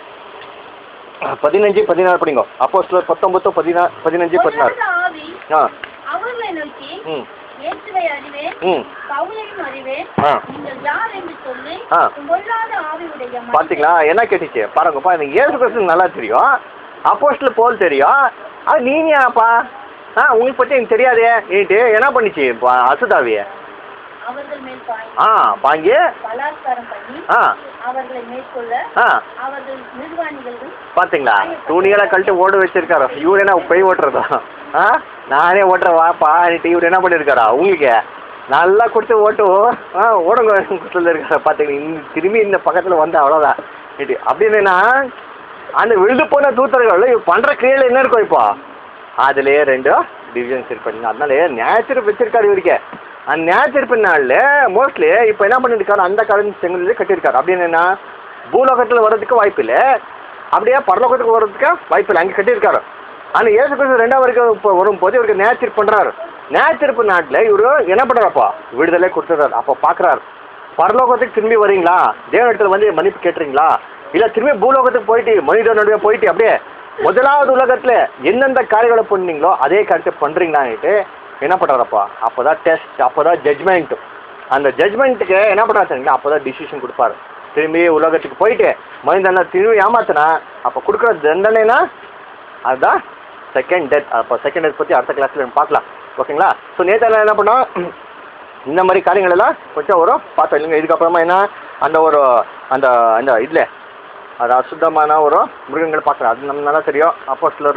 பதினஞ்சு பதினாறு படிங்க அப்போ சில பத்தொன்பது பதினா பதினஞ்சு பதினாறு பொல்லாத ஆவி ஆ அவர்களை நோக்கி ம் இயேசுவை அறிவேன் ம் பவுலையும் அறிவேன் ஆ நீங்கள் யார் என்று சொல்லி ஆ. பொல்லாத ஆவியுடைய மனிதன் பாத்தீங்களா என்ன கேட்டுச்சு பாருங்கப்பா எனக்கு ஏசு கிறிஸ்து நல்லா தெரியும் அப்போஸ்டல் போல் தெரியும் அது நீங்கப்பா ஆ உங்களுக்கு பற்றி எனக்கு தெரியாதே நீட்டு என்ன பண்ணிச்சு பா- அசுதாவிய அவர்கள் மேல் பாய் ஆ பாங்கி பலாத்காரம் பண்ணி ஆ அவர்களை மேற்கொள்ள ஆ அவர்கள் நிர்வாணிகளும் பாத்தீங்களா துணியெல்லாம் கழட்டி ஓட வச்சிருக்காரோ இவர் என்ன போய் ஓட்டுறதா ஆ நானே ஓட்டுறேன் வாப்பா இவர் என்ன பண்ணியிருக்காரா உங்களுக்கு நல்லா கொடுத்து ஓட்டு ஆ ஓடுங்க சொல்லியிருக்காரு பார்த்தீங்கன்னா இந்த திரும்பி இந்த பக்கத்தில் வந்து அவ்வளோதான் இது அப்படின்னா அந்த விழுது போன தூத்தர்கள் இவ பண்ணுற கிரியையில் என்ன இருக்கும் இப்போ அதுலேயே ரெண்டு டிவிஷன்ஸ் இருப்பாங்க அதனால நியாயத்தீர்ப்பு வச்சிருக்காரு இவருக்கு அந்த நியாயத்தீர்ப்பு நாளில் மோஸ்ட்லி இப்போ என்ன பண்ணியிருக்காரு அந்த காலம் செங்கல்லே கட்டியிருக்காரு அப்படின்னு என்ன பூலோகத்தில் வர்றதுக்கு வாய்ப்பு இல்லை அப்படியே பரலோகத்துக்கு வர்றதுக்கு வாய்ப்பு இல்லை அங்கே கட்டியிருக்காரு ஆனால் இயேசு கிறிஸ்து ரெண்டாவது வரைக்கும் இப்போ வரும்போது இவருக்கு நியாயத்தீர்ப்பு பண்ணுறாரு நியாயத்தீர்ப்பு நாட்டில் இவரு என்ன பண்ணுறாப்பா விடுதலை கொடுத்துறாரு அப்போ பார்க்குறாரு பரலோகத்துக்கு திரும்பி வரீங்களா தேவனிடத்தில் வந்து மன்னிப்பு கேட்டுறீங்களா இல்லை திரும்பி பூலோகத்துக்கு போயிட்டு மனித நடுவே போயிட்டு அப்படியே முதலாவது உலகத்தில் எந்தெந்த காரியங்களை பண்ணீங்களோ அதே காரியத்தை பண்ணுறீங்களான்ட்டு என்ன பண்ணுறாரப்பா அப்போ தான் டெஸ்ட் அப்போ தான் ஜட்மெண்ட் அந்த ஜட்மெண்ட்டுக்கு என்ன பண்ணுறாரு தெரியுங்களா அப்போ தான் டிசிஷன் கொடுப்பாரு திரும்பி உலகத்துக்கு போயிட்டு மனிதனை திரும்பி ஏமாத்தினா அப்போ கொடுக்குற தண்டனைனா அதுதான் செகண்ட் டெத் அப்போ செகண்ட் டெத் பற்றி அடுத்த கிளாஸில் பார்க்கலாம் ஓகேங்களா ஸோ நேற்று என்ன பண்ணோம் இந்த மாதிரி காரியங்கள் எல்லாம் கொஞ்சம் வரும் பார்த்தோம் இல்லைங்க இதுக்கப்புறமா என்ன அந்த ஒரு அந்த அந்த இதில் அது அசுத்தமான ஒரு மிருகங்கள் பார்க்குறோம் அது நம்ம நல்லா தெரியும் அப்போ சிலர்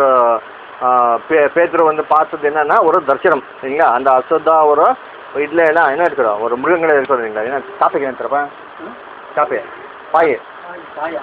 பே பேத்துரு வந்து பார்த்தது என்னன்னா ஒரு தரிசனம் சரிங்களா அந்த அசுத்தா ஒரு இதில் எல்லாம் என்ன இருக்கிறோம் ஒரு மிருகங்கள் இருக்கிறோம் இல்லைங்களா என்ன டாபிக் என்ன தரப்பா டாப்பே பாய் பாயா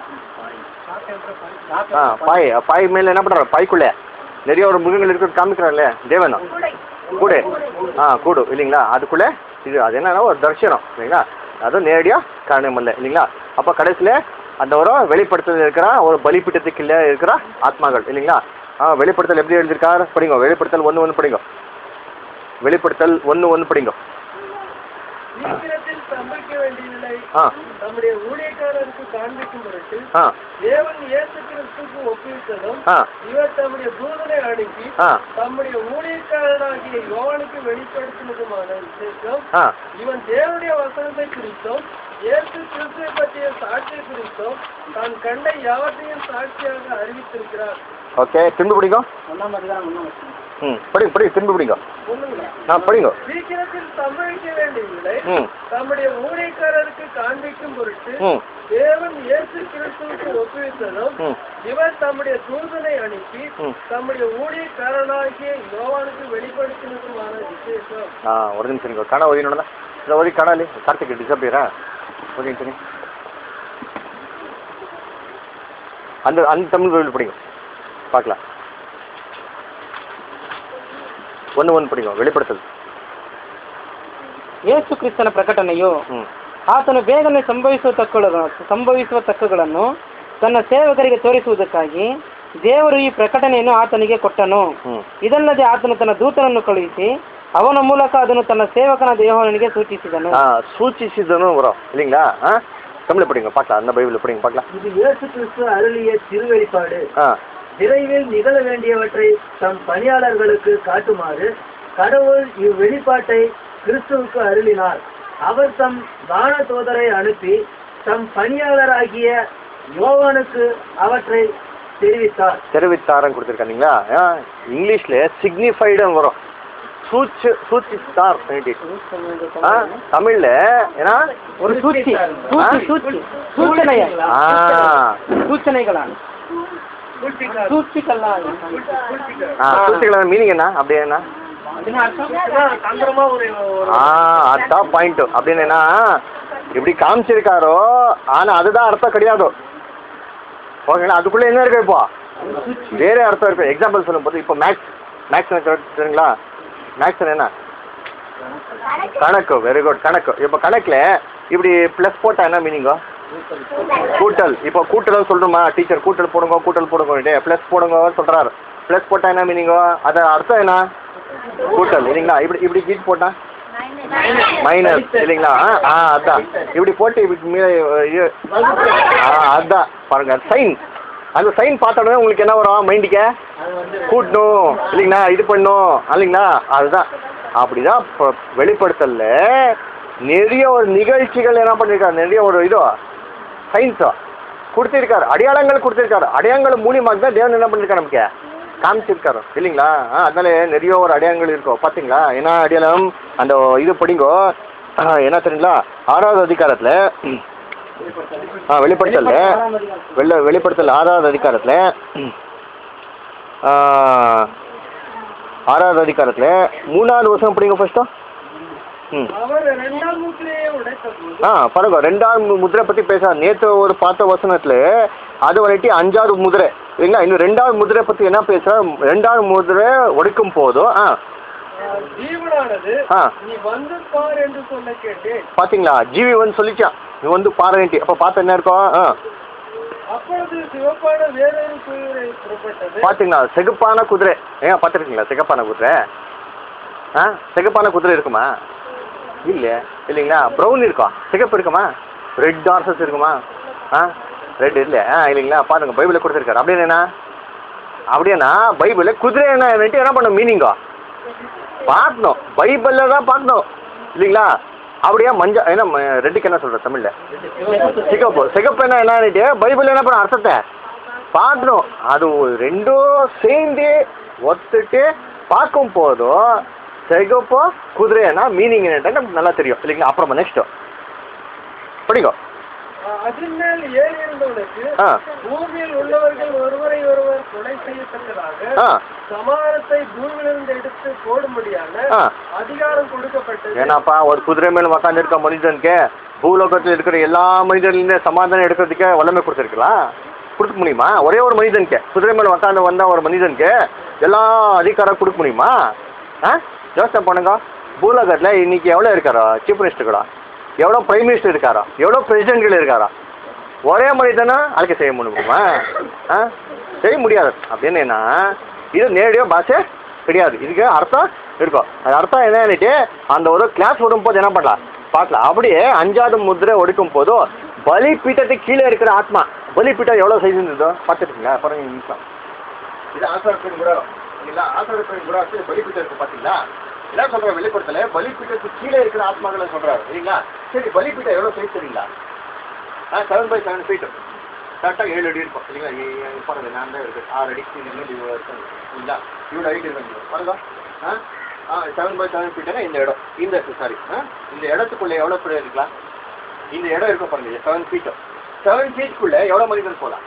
ஆ பாய் பாய் மேலே என்ன பண்ணுறாரு பாய்க்குள்ளே நிறைய ஒரு மிருகங்கள் இருக்கிறது காமிக்கிறார்ல தேவன் கூடு ஆ கூடு இல்லைங்களா அதுக்குள்ளே இது அது என்னன்னா ஒரு தரிசனம் இல்லைங்களா அதுவும் நேரடியாக காரணம் இல்லை இல்லைங்களா அப்போ கடைசியில் அந்த ஒரு வெளிப்படுத்தல் இருக்கிற ஒரு பலிப்பீட்டத்துக்கு இல்லை இருக்கிற ஆத்மாக்கள் இல்லைங்களா ஆ வெளிப்படுத்தல் எப்படி எழுதியிருக்கார் படிங்க வெளிப்படுத்தல் ஒன்று ஒன்று படிங்க வெளிப்படுத்தல் ஒன்று ஒன்று படிங்க சீக்கிரத்தில் சம்பவிக்க வேண்டியதில்லை ஆ தம்முடைய ஊழியக்காரருக்கு காண்பிக்கும் பொருட்டு ஆ தேவன் இயேசு கிறிஸ்துக்கு ஒப்புவித்ததும் ஆ இவர் தம்முடைய தூதனை அனுப்பி ஆ தம்முடைய ஊழியக்காரனாகிய யோவானுக்கு வெளிப்படுத்தினதுமான விசேஷம் ஆ இவன் தேவனுடைய வசனத்தை குறித்தும் இயேசு கிறிஸ்துவை பற்றிய சாட்சியை குறித்தும் தான் கண்ட யாவற்றையும் சாட்சியாக அறிவித்திருக்கிறார் ஓகே திரும்ப பிடிங்க ஒன்றாம் அதிகாரம் ஒன்றாம் வசனம். ம் படி படி திரும்ப பிடிங்க ஒண்ணுங்களா ஆ படிங்க சீக்கிரத்தில் சம்பவிக்க வேண்டியவில்லை ம் தம்முடைய ஊழியக்காரருக்கு காண்பிக்கும் பொருட்டு ம் தேவன் இயேசு கிறிஸ்துவுக்கு ஒப்புவித்ததும் ம் இவர் தம்முடைய தூதனை அனுப்பி ம். தம்முடைய ஊழியக்காரனாகிய யோவானுக்கு வெளிப்படுத்தினதுமான விசேஷம் ಹಾಂ ಒಂದು ನಿಮಿಷ ನೀವು ಕಣ ಓದಿ ನೋಡೋಣ ಇಲ್ಲ ಓದಿ ಕಣ ಅಲ್ಲಿ ಕಾರ್ತಿಕ್ ಡಿಸಪ್ಪಿಯರಾ ಓದಿ ಅಂತೀನಿ அந்த அந்த தமிழ் பைபிள் படிங்க பார்க்கலாம் ஒன்று ஒன்று படிங்க வெளிப்படுத்தல் ಯೇಸು ಕ್ರಿಸ್ತನ ಪ್ರಕಟಣೆಯು ಹ್ಞೂ ಆತನು ಬೇಗನೆ ಸಂಭವಿಸುವ ತಕ್ಕುಗಳ ಸಂಭವಿಸುವ ತಕ್ಕುಗಳನ್ನು ತನ್ನ ಸೇವಕರಿಗೆ ತೋರಿಸುವುದಕ್ಕಾಗಿ ದೇವರು ಈ ಪ್ರಕಟಣೆಯನ್ನು ಆತನಿಗೆ ಕೊಟ್ಟನು ಹ್ಞೂ ಇದಲ್ಲದೆ ಆತನು ತನ್ನ ದೂತನನ್ನು ಕಳುಹಿಸಿ ಅವನ ಮೂಲಕ ಅದನ್ನು ತನ್ನ ಸೇವಕನಾದ ಯೋಹಾನನಿಗೆ ಸೂಚಿಸಿದನು ಹಾಂ ಸೂಚಿಸಿದನು வரும் இல்லைங்களா ஆ தமிழ் படிங்க பார்க்கலாம் அந்த பைபிள் படிங்க பார்க்கலாம் இது இயேசு கிறிஸ்து அருளிய திருவெளிப்பாடு ஆ விரைவில் நிகழ வேண்டியவற்றை தம் பணியாளர்களுக்கு காட்டுமாறு கடவுள் இவ்வெளிப்பாட்டை கிறிஸ்துவுக்கு அருளினார் அவர் தம் வான தூதரை அனுப்பி தம் பணியாளராகிய யோவானுக்கு அவற்றை தெரிவித்தார் தெரிவித்தாரன்னு கொடுத்துருக்காங்களா இங்கிலீஷில் சிக்னிஃபைடுன்னு வரும் சூச்சு சூச்சித்தார் ஆ தமிழில் ஏன்னா ஒரு சூழ்ச்சி சூழ்ச்சி சூழ்ச்சி சூಚನೆಯ ஆ ಸೂಚನೆಗಳಾണ് ಸೂಚಿಕಲ್ಲ ஆ சூச்சிகளோட மீனிங் என்ன அப்படி என்ன ಅದನ್ನ ಅರ್ಥ தந்திரமா ஒரு ஒரு ஆ அதான் பாயிண்ட் அப்படின்னா இப்படி காமிச்சிருக்காரோ ஆனா அதுதான் அர்த்தம் கிடையாது ஓகேங்களா அதுக்குள்ள என்ன இருக்கு இப்போ வேற அர்த்தம் இருக்கு எக்ஸாம்பிள் சொல்லும்போது இப்போ மேக்ஸ் மேக்ஸ் தெரியுங்களா மேக்ஸ் என்ன கணக்கு வெரி குட் கணக்கு இப்போ கணக்குல இப்படி ப்ளஸ் போட்டா என்ன மீனிங்கோ கூட்டல் இப்போ கூட்டல் சொல்றோமா டீச்சர் கூட்டல் போடுங்க கூட்டல் போடுங்க ப்ளஸ் போடுங்க சொல்றாரு ப்ளஸ் போட்டா என்ன மீனிங்கோ அது அர்த்தம் என்ன கூட்டல் இல்லைங்களா இப்படி இப்படி கீட் போட்டா மைனஸ் இல்லைங்களா ஆ ஆ அதான் இப்படி போட்டு இப்படி மீ இது ஆ அதான் பாருங்க சைன் அந்த சைன் பார்த்தோன்னே உங்களுக்கு என்ன வரும் மைண்டுக்கு கூட்டணும் இல்லைங்களா இது பண்ணும் இல்லைங்களா அதுதான் அப்படிதான் இப்போ வெளிப்படுத்தல நிறைய ஒரு நிகழ்ச்சிகள் என்ன பண்ணியிருக்காரு நிறைய ஒரு இதோ சயின்ஸோ கொடுத்திருக்காரு அடையாளங்கள் கொடுத்திருக்காரு அடையாளங்கள் மூலியமாக தான் தேவன் என்ன பண்ணியிருக்காரு நமக்கு காமிச்சிருக்காரு இல்லைங்களா ஆ அதனால நிறைய ஒரு அடையாளங்கள் இருக்கும் பார்த்தீங்களா என்ன அடையாளம் அந்த இது படிங்கோ ஆ, என்ன தெரியுங்களா ஆறாவது அதிகாரத்தில் ஆ வெளிப்படுத்தல வெளி வெளிப்படுத்தல் ஆறாவது அதிகாரத்தில் ஆறாவது அதிகாரத்தில் மூணாவது வருஷம் படிங்க ஃபஸ்ட்டோ ம் அவர் இரண்டாம் முத்திரையை உடைத்த போது ஆ பாருங்க ரெண்டாவது மு- முதிரை பற்றி பேச நேற்று ஒரு பார்த்த வசனத்தில் அது வந்துட்டு அஞ்சாவது முதிரை இல்லைங்களா இன்னும் ரெண்டாவது முதிரை பற்றி என்ன பேச ரெண்டாவது முதிரை ஒடுக்கும் போதும் ஆ ஆஹ், ஜீவனானது ஆ நீ வந்து பார் என்று சொல்ல கேட்டேன் பார்த்தீங்களா ஜீவி வந்து சொல்லிச்சான் நீ வந்து பாருன்ட்டு அப்போ பார்த்து என்ன இருக்கும் ஆ அப்பொழுது சிவப்பான வேறொரு குதிரை புறப்பட்டது பார்த்தீங்களா சிகப்பான குதிரை ஏன் பார்த்துருக்கீங்களா சிகப்பான குதிரை ஆ சிகப்பான குதிரை இருக்குமா இல்லை இல்லைங்களா ப்ரௌன் இருக்கும் சிகப்பு இருக்குமா ரெட் ஹார்சஸ் இருக்குமா ஆ ரெட் இல்லை ஆ இல்லைங்களா பாருங்க பைபிளில் கொடுத்துருக்காரு அப்படின்னு என்ன அப்படின்னா பைபிளில் குதிரை என்ன என்னட்டு என்ன பண்ணும் மீனிங்கோ பார்க்கணும் பைபிளில் தான் பார்க்கணும் இல்லைங்களா அப்படியே மஞ்சள் என்ன ம- ரெட்டுக்கு என்ன சொல்கிற தமிழில் சிகப்பு சிகப்பு என்ன என்னன்னுட்டு பைபிள் என்ன பண்ண அர்த்தத்தை பார்க்கணும் அது ஒரு ரெண்டும் சேர்ந்து ஒத்துட்டு பார்க்கும் போதும் சிகப்போ குதிரைனா மீனிங் என்னட்டு நமக்கு நல்லா தெரியும் இல்லைங்களா அப்புறமா நெக்ஸ்ட் படிங்க ஆஹ், அதன் மேல் ஏறி இருந்தவனுக்கு ஆ பூமியில் உள்ளவர்கள் ஒருவரை ஒருவர் கொலை செய்யத்தக்கதாக ஆ சமானத்தை பூமியிலிருந்து எடுத்து போடும்படியான ஆ அதிகாரம் கொடுக்கப்பட்டது ஏன்னாப்பா ஒரு குதிரை மேல உக்காந்துருக்க மனிதனுக்கு பூலோகத்தில் இருக்கிற எல்லா மனிதர்லேருந்து சமாதானம் எடுக்கிறதுக்கு வல்லமை கொடுத்துருக்கலாம் கொடுக்க முடியுமா ஒரே ஒரு மனிதனுக்கு குதிரை மேல உக்காந்து வந்த ஒரு மனிதனுக்கு எல்லா அதிகாரம் கொடுக்க முடியுமா ஆ யோசனை பண்ணுங்க பூலோகத்தில் இன்னைக்கு எவ்வளோ இருக்காரோ சீஃப் மினிஸ்டர்களா எவ்வளோ பிரைம் மினிஸ்டர் இருக்காரோ எவ்வளோ பிரசிடென்ட்கள் இருக்காரோ ஒரே மனிதனா அழைக்க செய்ய முடியுமா ஆ செய்ய முடியாது அப்படின்னு என்ன இது நேரடியாக பாஷை கிடையாது இதுக்கு அர்த்தம் இருக்கும் அது அர்த்தம் என்னன்னுட்டு அந்த ஒரு கிளாஸ் விடும்போது என்ன பண்ணலாம் பார்க்கலாம் அப்படியே அஞ்சாவது முத்திரை ஒடுக்கும் போதோ பலிபீட்டத்துக்கு கீழே இருக்கிற ஆத்மா பலிபீட்டம் எவ்வளோ சைஸ் இருந்ததோ பார்த்துருக்கீங்களா பாருங்க இந்த நிமிஷம் இது ஆசாரத்தின் குடம் இல்லைங்களா ஆசாரத்தின் குடம் பலிபீட்டம் இருக்கு பார்த்தீங்களா என்ன சொல்ற வெளிப்படுத்தல பலிபீட்டத்துக்கு கீழே இருக்கிற ஆத்மாக்களை சொல்றாரு இல்லைங்களா சரி பலிபீட்டம் எவ்வளோ சைஸ் தெரியுங்களா ஆ செவன் பை செவன் ஃபீட் கரெக்டாக ஏழு அடி இருக்கும் இல்லைங்களா ஏ- ஏ- பாருங்க நான் தான் இருக்கு ஆறு அடி இந்த மாதிரி இவ்வளோ இருக்கும் இல்லைங்களா இவ்வளோ ஹைட் இருக்கு பாருங்க ஆ ஆ செவன் பை செவன் ஃபீட்னா இந்த இடம் இந்த சாரி ஆ இந்த இடத்துக்குள்ளே எவ்வளோ பேர் இருக்கலாம் இந்த இடம் இருக்கும் பாருங்க செவன் ஃபீட் செவன் ஃபீட்குள்ளே எவ்வளோ மனிதன் போகலாம்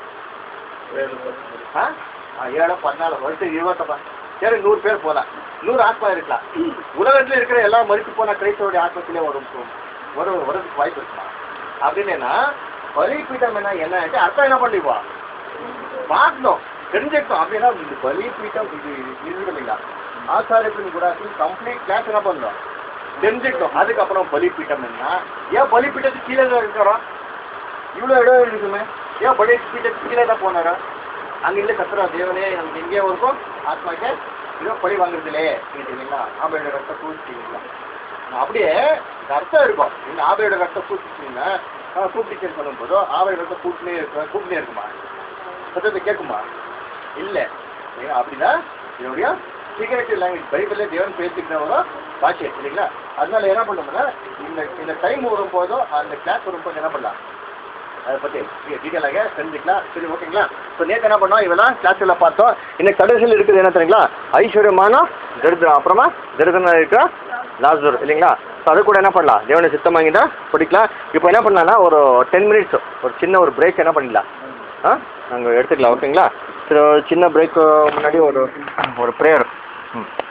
ஆ ஆ, ஏழு பதினாலு வருஷம் இருபத்தப்பா சரி நூறு பேர் போகலாம் நூறு ஆத்மா இருக்கலாம் உலகத்தில் இருக்கிற எல்லா மறித்து போன கிரைஸ்தவருடைய ஆத்மத்திலே வரும் வரும் வரதுக்கு வாய்ப்பு இருக்குமா அப்படின்னா பலிபீட்டம் என்ன என்ன அர்த்தம் என்ன பண்ணிப்பா பார்க்கணும் தெரிஞ்சுக்கணும் அப்படின்னா இந்த பலிபீட்டம் இது இருக்குது இல்லைங்களா ஆச்சாரியத்தின் குடாசி கம்ப்ளீட் கிளாஸ் என்ன பண்ணணும் தெரிஞ்சுக்கணும் அதுக்கப்புறம் பலிபீட்டம் என்ன ஏன் பலிபீட்டத்துக்கு கீழே தான் இருக்கிறோம் இவ்வளோ இடம் இருக்குமே ஏன் பலிபீட்டத்துக்கு கீழே தான் போனாரா அங்க இல்ல கத்துறா தேவனே நமக்கு எங்கே இருக்கும் ஆத்மாக்கே இதோ பழி வாங்குறதுலே இல்லைங்களா ஆபையோட ரத்த பூச்சிங்களா அப்படியே இந்த அர்த்தம் இருக்கும் இந்த ஆபையோட ரத்த பூச்சிச்சிங்கன்னா கூப்பிட்டு சொல்லும் போதோ ஆபையோட ரத்த கூட்டினே இருக்கு கூட்டினே இருக்குமா சத்தத்தை கேட்குமா இல்ல ஏன்னா அப்படிதான் இதனுடைய சீக்கிரட்டிவ் லாங்குவேஜ் பைபிள்ல தேவன் பேசிக்கிறவரோ பாஷை இல்லைங்களா அதனால என்ன பண்ணோம்னா இந்த இந்த டைம் வரும்போதோ அந்த கிளாஸ் வரும்போது என்ன பண்ணலாம் அதை பற்றி டீட்டெயிலாக தெரிஞ்சுக்கலாம் சரி ஓகேங்களா ஸோ நேற்று என்ன பண்ணோம் இவெல்லாம் கிளாஸில் பார்த்தோம் இன்னைக்கு கடைசியில் இருக்குது என்ன தெரியுங்களா ஐஸ்வர்யமான தரித்திரம் அப்புறமா தரித்திரம் இருக்கிற லாஸ்டர் இல்லைங்களா ஸோ அது கூட என்ன பண்ணலாம் தேவனை சித்தம் வாங்கிட்டா படிக்கலாம் இப்போ என்ன பண்ணலாம்னா ஒரு டென் மினிட்ஸ் ஒரு சின்ன ஒரு பிரேக் என்ன பண்ணிடலாம் ஆ நாங்கள் எடுத்துக்கலாம் ஓகேங்களா சரி ஒரு சின்ன பிரேக் முன்னாடி ஒரு ஒரு ப்ரேயர் ம்